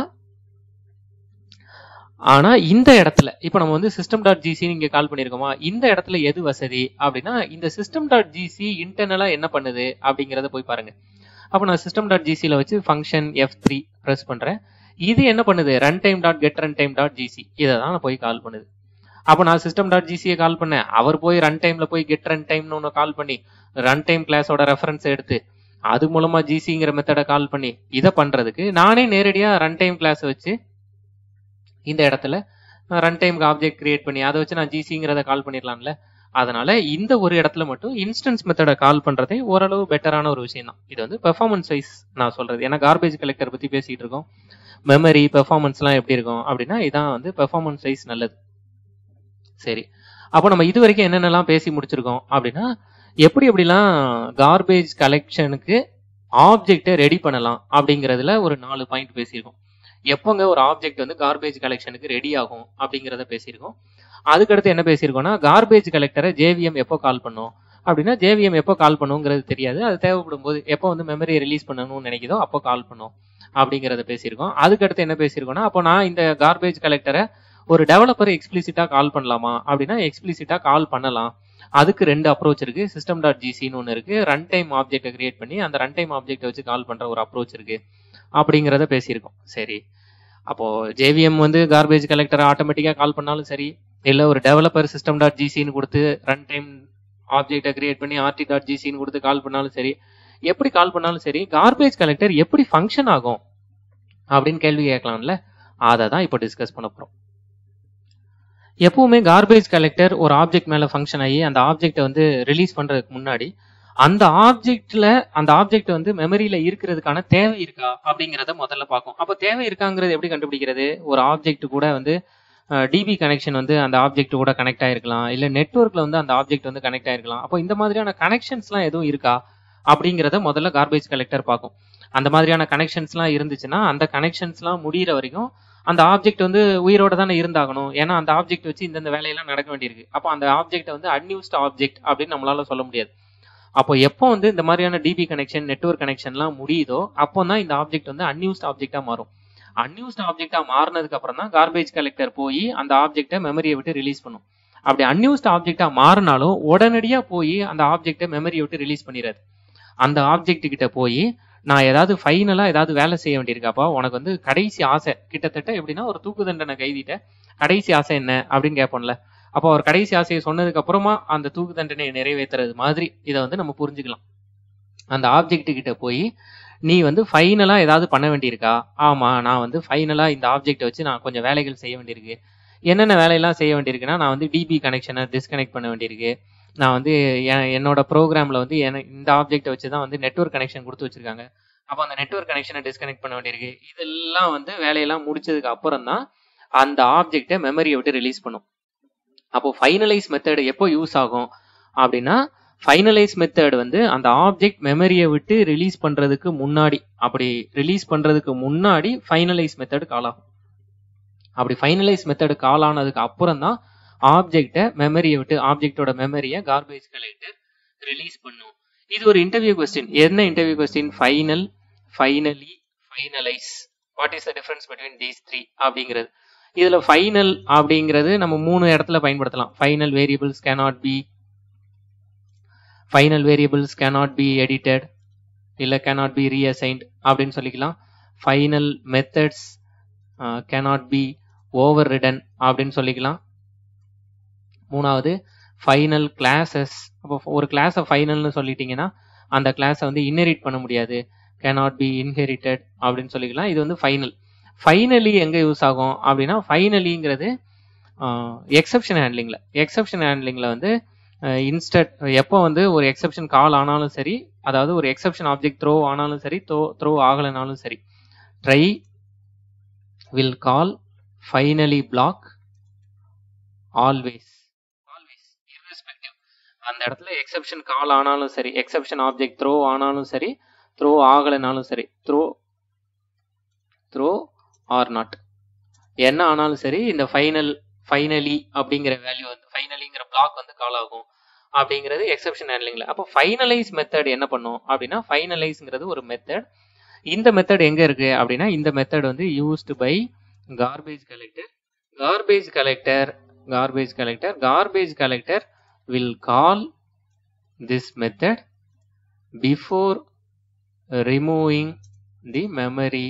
ஆனா இந்த இடத்துல இப்போ நம்ம வந்து சிஸ்டம் டாட் ஜிசி நீங்க கால் பண்ணிருக்கோமா இந்த இடத்துல எது வசதி அப்படின்னா இந்த சிஸ்டம் டாட் ஜிசி இன்டர்னலா என்ன பண்ணுது அப்படிங்கறத போய் பாருங்க அப்போ நான் சிஸ்டம் டாட் ஜிசியில் வச்சு ஃபங்க்ஷன் எஃப் த்ரீ ப்ரெஸ் பண்றேன் இது என்ன பண்ணுது runtime dot get runtime dot GC இதை தான் நான் போய் கால் பண்ணுது அப்போ நான் சிஸ்டம் டாட் ஜிசியை கால் பண்ணேன் அவர் போய் ரன் டைம்ல போய் கெட் ரன் டைம்னு ஒன்று கால் பண்ணி ரன் டைம் கிளாஸோட ரெஃபரன்ஸ் எடுத்து அது மூலமா ஜிசிங்கிற மெத்தடை கால் பண்ணி இதை பண்றதுக்கு நானே நேரடியா ரன் டைம் கிளாஸ் வச்சு இந்த இடத்துல ரன் டைம்க்கு ஆப்ஜெக்ட் கிரியேட் பண்ணி அதை வச்சு நான் ஜிசிங்கிறத கால் பண்ணிடலாம்ல அதனால இந்த ஒரு இடத்துல மட்டும் இன்ஸ்டன்ஸ் மெத்தடை கால் பண்றதே ஓரளவு பெட்டரான ஒரு விஷயம் தான் இது வந்து பெர்ஃபார்மன்ஸ் வைஸ் நான் சொல்றது ஏன்னா கார்பேஜ் கலெக்டர் பத்தி பேசிட்டு இருக்கோம் மெமரி பெர்ஃபார்மன்ஸ்லாம் எப்படி இருக்கும் அப்படின்னா இதான் வந்து பெர்ஃபார்மன்ஸ் வைஸ் நல்லது சரி அப்போ நம்ம இது வரைக்கும் என்னென்னலாம் பேசி முடிச்சிருக்கோம் அப்படின்னா எப்படி எப்படிலாம் கார்பேஜ் கலெக்ஷனுக்கு ஆப்ஜெக்டை ரெடி பண்ணலாம் அப்படிங்கிறதுல ஒரு நாலு பாயிண்ட் பேசியிருக்கோம் எப்போங்க ஒரு ஆப்ஜெக்ட் வந்து கார்பேஜ் கலெக்ஷனுக்கு ரெடி ஆகும் அப்படிங்கிறத பேசியிருக்கோம் அதுக்கடுத்து என்ன பேசியிருக்கோம்னா கார்பேஜ் கலெக்டரை ஜேவிஎம் எப்போ கால் பண்ணும் அப்படின்னா ஜேவிஎம் எப்போ கால் பண்ணுங்கிறது தெரியாது அது தேவைப்படும் போது எப்போ வந்து மெமரியை ரிலீஸ் பண்ணணும்னு நினைக்குதோ அப்போ கால் பண்ணும் அப்படிங்கிறத பேசியிருக்கோம் அதுக்கடுத்து என்ன பேசியிருக்கோம்னா அப்போ நான் இந்த கார்பேஜ் கலெக்டரை ஒரு டெவலப்பர் எக்ஸ்பிளிசிட்டா கால் பண்ணலாமா அப்படின்னா எக்ஸ்பிளிசிட்டா கால் பண்ணலாம் அதுக்கு ரெண்டு அப்ரோச் இருக்கு சிஸ்டம் டாட் ஜிசின்னு ஒன்று இருக்கு ரன் டைம் ஆப்ஜெக்ட்டை கிரியேட் பண்ணி அந்த ரன் டைம் ஆப்ஜெக்ட்டை வச்சு கால் பண்ற ஒரு அப்ரோச் இருக்கு அப்படிங்கிறத பேசியிருக்கோம் சரி அப்போ ஜேவிஎம் வந்து கார்பேஜ் கலெக்டரை ஆட்டோமேட்டிக்கா கால் பண்ணாலும் சரி இல்ல ஒரு டெவலப்பர் சிஸ்டம் டாட் ஜிசின்னு கொடுத்து ரன் டைம் ஆப்ஜெக்ட்டை கிரியேட் பண்ணி ஆர்டி டாட் ஜிசின்னு கொடுத்து கால் பண்ணாலும் சரி எப்படி கால் பண்ணாலும் சரி கார்பேஜ் கலெக்டர் எப்படி ஃபங்க்ஷன் ஆகும் அப்படின்னு கேள்வி கேட்கலாம்ல அதை தான் இப்போ டிஸ்கஸ் பண்ண போறோம் எப்பவுமே கார்பேஜ் கலெக்டர் ஒரு ஆப்ஜெக்ட் மேல ஃபங்க்ஷன் ஆகி அந்த ஆப்ஜெக்ட்டை வந்து ரிலீஸ் பண்றதுக்கு முன்னாடி அந்த ஆப்ஜெக்ட்ல அந்த ஆப்ஜெக்ட் வந்து மெமரியில இருக்கிறதுக்கான தேவை இருக்கா அப்படிங்கறத முதல்ல பார்க்கும் அப்போ தேவை இருக்காங்கிறது எப்படி கண்டுபிடிக்கிறது ஒரு ஆப்ஜெக்ட் கூட வந்து டிபி கனெக்ஷன் வந்து அந்த ஆப்ஜெக்ட் கூட கனெக்ட் ஆயிருக்கலாம் இல்ல நெட்ஒர்க்ல வந்து அந்த ஆப்ஜெக்ட் வந்து கனெக்ட் ஆயிருக்கலாம் அப்போ இந்த மாதிரியான கனெக்ஷன்ஸ்லாம் எதுவும் இருக்கா அப்படிங்கறத முதல்ல கார்பேஜ் கலெக்டர் பார்க்கும் அந்த மாதிரியான கனெக்ஷன்ஸ்லாம் இருந்துச்சுன்னா அந்த கனெக்ஷன்ஸ்லாம் முடியிற வரைக்கும் அந்த ஆப்ஜெக்ட் வந்து உயிரோட தானே இருந்தாகணும் ஏன்னா அந்த ஆப்ஜெக்ட் வச்சு இந்தந்த வேலையெல்லாம் நடக்க வேண்டியிருக்கு அப்போ அந்த ஆப்ஜெக்ட் வந்து அன்யூஸ்ட் ஆப்ஜெக்ட் அப்படின்னு நம்மளால சொல்ல முடியாது அப்போ எப்போ வந்து இந்த மாதிரியான டிபி கனெக்ஷன் நெட்ஒர்க் கனெக்ஷன்லாம் முடியுதோ அப்போ தான் இந்த ஆப்ஜெக்ட் வந்து அன்யூஸ்ட் ஆப்ஜெக்டா மாறும் அன்யூஸ்ட் ஆப்ஜெக்டா மாறினதுக்கு அப்புறம் தான் கார்பேஜ் கலெக்டர் போய் அந்த ஆப்ஜெக்ட்டை மெமரியை விட்டு ரிலீஸ் பண்ணும் அப்படி அன்யூஸ்ட் ஆப்ஜெக்டா மாறினாலும் உடனடியா போய் அந்த ஆப்ஜெக்ட்டை மெமரியை விட்டு ரிலீஸ் பண்ணிடாது அந்த ஆப்ஜெக்ட் கிட்ட போய் நான் ஏதாவது ஃபைனலா ஏதாவது வேலை செய்ய வேண்டியிருக்காப்பா உனக்கு வந்து கடைசி ஆசை கிட்டத்தட்ட எப்படின்னா ஒரு தூக்கு தண்டனை கைதிட்ட கடைசி ஆசை என்ன அப்படின்னு கேட்போம்ல அப்போ அவர் கடைசி ஆசையை சொன்னதுக்கு அப்புறமா அந்த தூக்கு தண்டனையை நிறைவேற்றுறது மாதிரி இதை வந்து நம்ம புரிஞ்சுக்கலாம் அந்த ஆப்ஜெக்ட் கிட்ட போய் நீ வந்து ஃபைனலா ஏதாவது பண்ண வேண்டியிருக்கா ஆமா நான் வந்து ஃபைனலா இந்த ஆப்ஜெக்ட் வச்சு நான் கொஞ்சம் வேலைகள் செய்ய வேண்டியிருக்கு என்னென்ன வேலையெல்லாம் செய்ய வேண்டியிருக்குன்னா நான் வந்து டிபி கனெக்ஷனை டிஸ்கனெக்ட் பண்ண வேண்டியிருக்கு நான் வந்து என்னோட ப்ரோக்ராம்ல வந்து இந்த ஆப்ஜெக்ட்டை வச்சு தான் வந்து நெட்ஒர்க் கனெக்ஷன் கொடுத்து வச்சிருக்காங்க அப்போ அந்த நெட்ஒர்க் கனெக்ஷனை டிஸ்கனெக்ட் பண்ண வேண்டியிருக்கு இதெல்லாம் வந்து வேலையெல்லாம் முடிச்சதுக்கு அப்புறம் தான் அந்த ஆப்ஜெக்டை மெமரியை விட்டு ரிலீஸ் பண்ணும் அப்போ ஃபைனலைஸ் மெத்தட் எப்போ யூஸ் ஆகும் அப்படின்னா ஃபைனலைஸ் மெத்தட் வந்து அந்த ஆப்ஜெக்ட் மெமரியை விட்டு ரிலீஸ் பண்றதுக்கு முன்னாடி அப்படி ரிலீஸ் பண்றதுக்கு முன்னாடி ஃபைனலைஸ் மெத்தட் கால் ஆகும் அப்படி ஃபைனலைஸ் மெத்தட் கால் ஆனதுக்கு அப்புறம் தான் ஆப்ஜெக்டை மெமரியை விட்டு ஆப்ஜெக்டோட மெமரியை கார்பேஜ் கலெக்டர் ரிலீஸ் பண்ணும் இது ஒரு இன்டர்வியூ கொஸ்டின் என்ன interview question final finally finalize what is the difference between these three அப்படிங்கிறது இதுல ஃபைனல் அப்படிங்கிறது நம்ம மூணு இடத்துல பயன்படுத்தலாம் final variables cannot be final variables cannot be edited இல்ல கேனாட் பி ரீஅசைன்ட் அப்படின்னு சொல்லிக்கலாம் final methods cannot be overridden அப்படின்னு சொல்லிக்கலாம் மூணாவது ஃபைனல் கிளாஸஸ் அப்போ ஒரு கிளாஸை ஃபைனல்னு சொல்லிட்டீங்கன்னா அந்த கிளாஸை வந்து இன்ஹெரிட் பண்ண முடியாது கேனாட் பி இன்ஹெரிட்டட் அப்படின்னு சொல்லிக்கலாம் இது வந்து ஃபைனல் ஃபைனலி எங்க யூஸ் ஆகும் அப்படின்னா ஃபைனலிங்கிறது எக்ஸப்ஷன் ஹேண்ட்லிங்ல எக்ஸப்ஷன் ஹேண்ட்லிங்ல வந்து இன்ஸ்டட் எப்போ வந்து ஒரு எக்ஸப்ஷன் கால் ஆனாலும் சரி அதாவது ஒரு எக்ஸப்ஷன் ஆப்ஜெக்ட் த்ரோ ஆனாலும் சரி த்ரோ த்ரோ ஆகலைனாலும் சரி try will call finally block always always irrespective அந்த இடத்துல எக்ஸப்ஷன் கால் ஆனாலும் சரி எக்ஸப்ஷன் ஆப்ஜெக்ட் த்ரோ ஆனாலும் சரி த்ரோ ஆகலைனாலும் சரி த்ரோ த்ரோ ஆர் நாட் என்ன ஆனாலும் சரி இந்த ஃபைனல் ஃபைனலி அப்படிங்கிற வேல்யூ வந்து ஃபைனலிங்கிற பிளாக் வந்து கால் ஆகும் அப்படிங்கிறது எக்ஸப்ஷன் ஹேண்ட்லிங்ல அப்போ ஃபைனலைஸ் மெத்தட் என்ன பண்ணும் அப்படின்னா ஃபைனலைஸ்ங்கிறது ஒரு மெத்தட் இந்த மெத்தட் எங்க இருக்கு அப்படின்னா இந்த மெத்தட் வந்து used by garbage collector garbage collector garbage collector garbage collector will call this method before removing the memory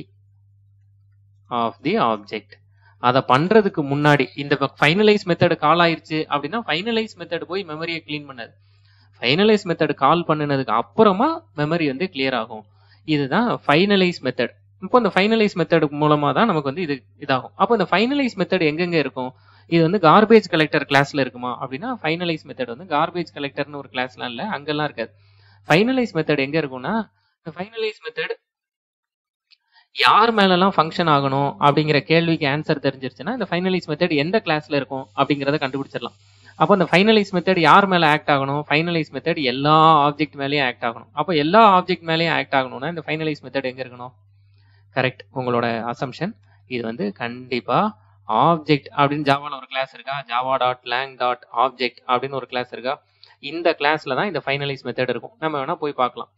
of the object அதை பண்றதுக்கு முன்னாடி இந்த ஃபைனலைஸ் மெத்தட் கால் ஆயிருச்சு அப்படின்னா ஃபைனலைஸ் மெத்தட் போய் மெமரியை கிளீன் பண்ணாது ஃபைனலைஸ் மெத்தட் கால் பண்ணினதுக்கு அப்புறமா மெமரி வந்து கிளியர் ஆகும் இதுதான் ஃபைனலைஸ் மெத்தட் இப்போ இந்த ஃபைனலைஸ் மெத்தட் மூலமா தான் நமக்கு வந்து இது இதாகும் அப்போ இந்த ஃபைனலைஸ் மெத்தட் எங்கெங்க இருக்கும் இது வந்து கார்பேஜ் கலெக்டர் கிளாஸ்ல இருக்குமா அப்படின்னா ஃபைனலைஸ் மெத்தட் வந்து கார்பேஜ் கலெக்டர்னு ஒரு கிளாஸ்லாம் இல்ல அங்கெல்லாம் இருக்காது ஃபைனலைஸ் மெத்தட் எங்க இருக்கும்னா இந்த ஃபைனலைஸ் மெத்தட் யார் மேலெல்லாம் ஃபங்க்ஷன் ஆகணும் அப்படிங்கிற கேள்விக்கு ஆன்சர் தெரிஞ்சிருச்சுன்னா இந்த ஃபைனலைஸ் மெத்தட் எந்த கிளாஸ்ல இருக்கும் அப்படிங்கறத கண்டுபிடிச்சிடலாம் அப்போ இந்த ஃபைனலைஸ் மெத்தட் யார் மேல ஆக்ட் ஆகணும் ஃபைனலைஸ் மெத்தட் எல்லா ஆப்ஜெக்ட் மேலேயும் ஆக்ட் ஆகணும் அப்போ எல்லா ஆப்ஜெக்ட் மேலேயும் ஆக்ட் ஆகணும்னா இந்த ஃபைனலைஸ் மெத்தட் எங்க இருக்கணும் கரெக்ட் உங்களோட அசம்ஷன் இது வந்து கண்டிப்பா ஆப்ஜெக்ட் அப்படின்னு ஜாவால ஒரு கிளாஸ் இருக்கா Java dot lang dot object அப்படின்னு ஒரு கிளாஸ் இருக்கா இந்த கிளாஸ்ல தான் இந்த ஃபைனலைஸ் மெத்தட் இருக்கும் நம்ம வேணா போய் பார்க்கலாம்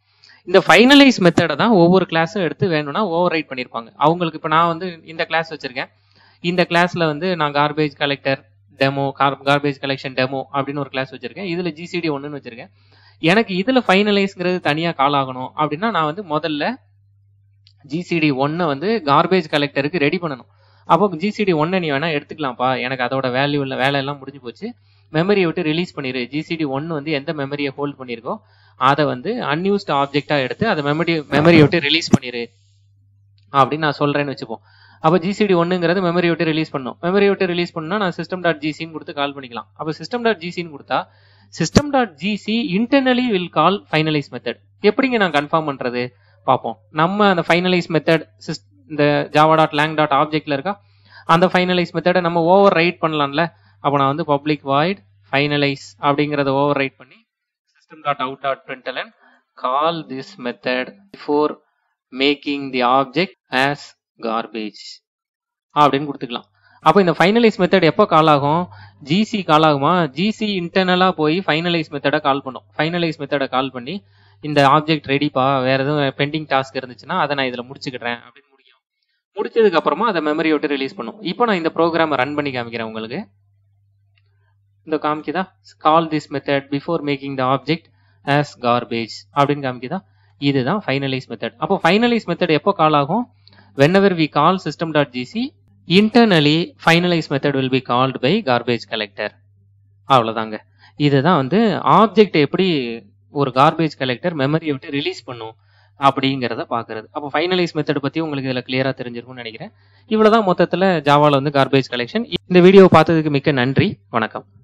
இந்த ஃபைனலைஸ் மெத்தடை தான் ஒவ்வொரு கிளாஸும் எடுத்து வேணும்னா ஓவர் ரைட் பண்ணியிருப்பாங்க அவங்களுக்கு இப்போ நான் வந்து இந்த கிளாஸ் வச்சிருக்கேன் இந்த கிளாஸ்ல வந்து நான் garbage collector demo garbage collection demo அப்படின்னு ஒரு கிளாஸ் வச்சிருக்கேன் இதுல ஜிசிடி ஒன்றுன்னு வச்சிருக்கேன் எனக்கு இதுல ஃபைனலைஸ்ங்கிறது தனியா கால் ஆகணும் அப்படின்னா நான் வந்து முதல்ல ஜிசிடி ஒன்னை வந்து கார்பேஜ் கலெக்டருக்கு ரெடி பண்ணணும் அப்போ ஜிசிடி ஒன்னை நீ வேணா எடுத்துக்கலாம்ப்பா எனக்கு அதோட வேல்யூ இல்லை வேலை எல்லாம் முடிஞ்சு போச்சு மெமரியை விட்டு ரிலீஸ் பண்ணிடு ஜிசிடி ஒன் வந்து எந்த மெமரியை ஹோல்ட் பண்ணியிருக்கோ அதை வந்து அன்யூஸ்ட் ஆப்ஜெக்டா எடுத்து அதை மெமரி மெமரியை விட்டு ரிலீஸ் பண்ணிடு அப்படின்னு நான் சொல்றேன்னு வச்சுப்போம் அப்போ ஜிசிடி ஒன்னுங்கிறது மெமரி விட்டு ரிலீஸ் பண்ணும் மெமரி விட்டு ரிலீஸ் பண்ணா நான் சிஸ்டம் டாட் ஜிசின்னு கொடுத்து கால் பண்ணிக்கலாம் அப்போ சிஸ்டம் டாட் ஜிசின்னு கொடுத்தா system dot GC internally will call finalize method எப்படிங்க நான் கன்ஃபார்ம் பண்றது பார்ப்போம் நம்ம அந்த ஃபைனலைஸ் மெத்தட் இந்த ஜாவா டாட் லேங் டாட் ஆப்ஜெக்ட்ல இருக்கா அந்த ஃபைனலைஸ் மெத்தடை நம்ம ஓவர் ரைட் பண்ணலாம்ல அப்போ நான் வந்து பப்ளிக் வாய்ட் ஃபைனலைஸ் அப்படிங்கிறத ஓவர் ரைட் பண்ணி system dot out dot println call this method before making the object as garbage அப்படின்னு கொடுத்துக்கலாம் அப்போ இந்த ஃபைனலைஸ் மெத்தட் எப்போ கால் ஆகும் ஜிசி கால் ஆகுமா ஜிசி இன்டர்னலாக போய் ஃபைனலைஸ் மெத்தடை கால் பண்ணும் ஃபைனலைஸ் மெத்தடை கால் பண்ணி இந்த ஆப்ஜெக்ட் ரெடிப்பா வேற எதுவும் பெண்டிங் டாஸ்க் இருந்துச்சுன்னா அதை நான் இதில் முடிச்சுக்கிறேன் அப்படின்னு முடியும் முடிச்சதுக்கு அப்புறமா அதை மெமரி விட்டு ரிலீஸ் பண்ணும் இப்போ நான் இந்த ப்ரோக்ராமை ரன் பண்ணி காமிக்கிறேன் உங்களுக்கு இந்த காமிக்குதா call this method before making the object as garbage அப்படின்னு காமிக்குதா இதுதான் ஃபைனலைஸ் மெத்தட் அப்போ ஃபைனலைஸ் மெத்தட் எப்போ கால் ஆகும் whenever we call system.gc internally finalize method will be called by garbage collector அவ்வளோதாங்க இதுதான் வந்து ஆப்ஜெக்ட் எப்படி ஒரு கார்பேஜ் கலெக்டர் மெமரியை விட்டு ரிலீஸ் பண்ணும் அப்படிங்கிறத பார்க்கறது அப்போ ஃபைனலைஸ் மெத்தட் பற்றி உங்களுக்கு இதில் கிளியராக தெரிஞ்சிருக்கும்னு நினைக்கிறேன் இவ்வளோதான் மொத்தத்தில் ஜாவாவில் வந்து கார்பேஜ் கலெக்ஷன் இந்த வீடியோ பார்த்ததுக்கு மிக்க நன்றி வணக்கம்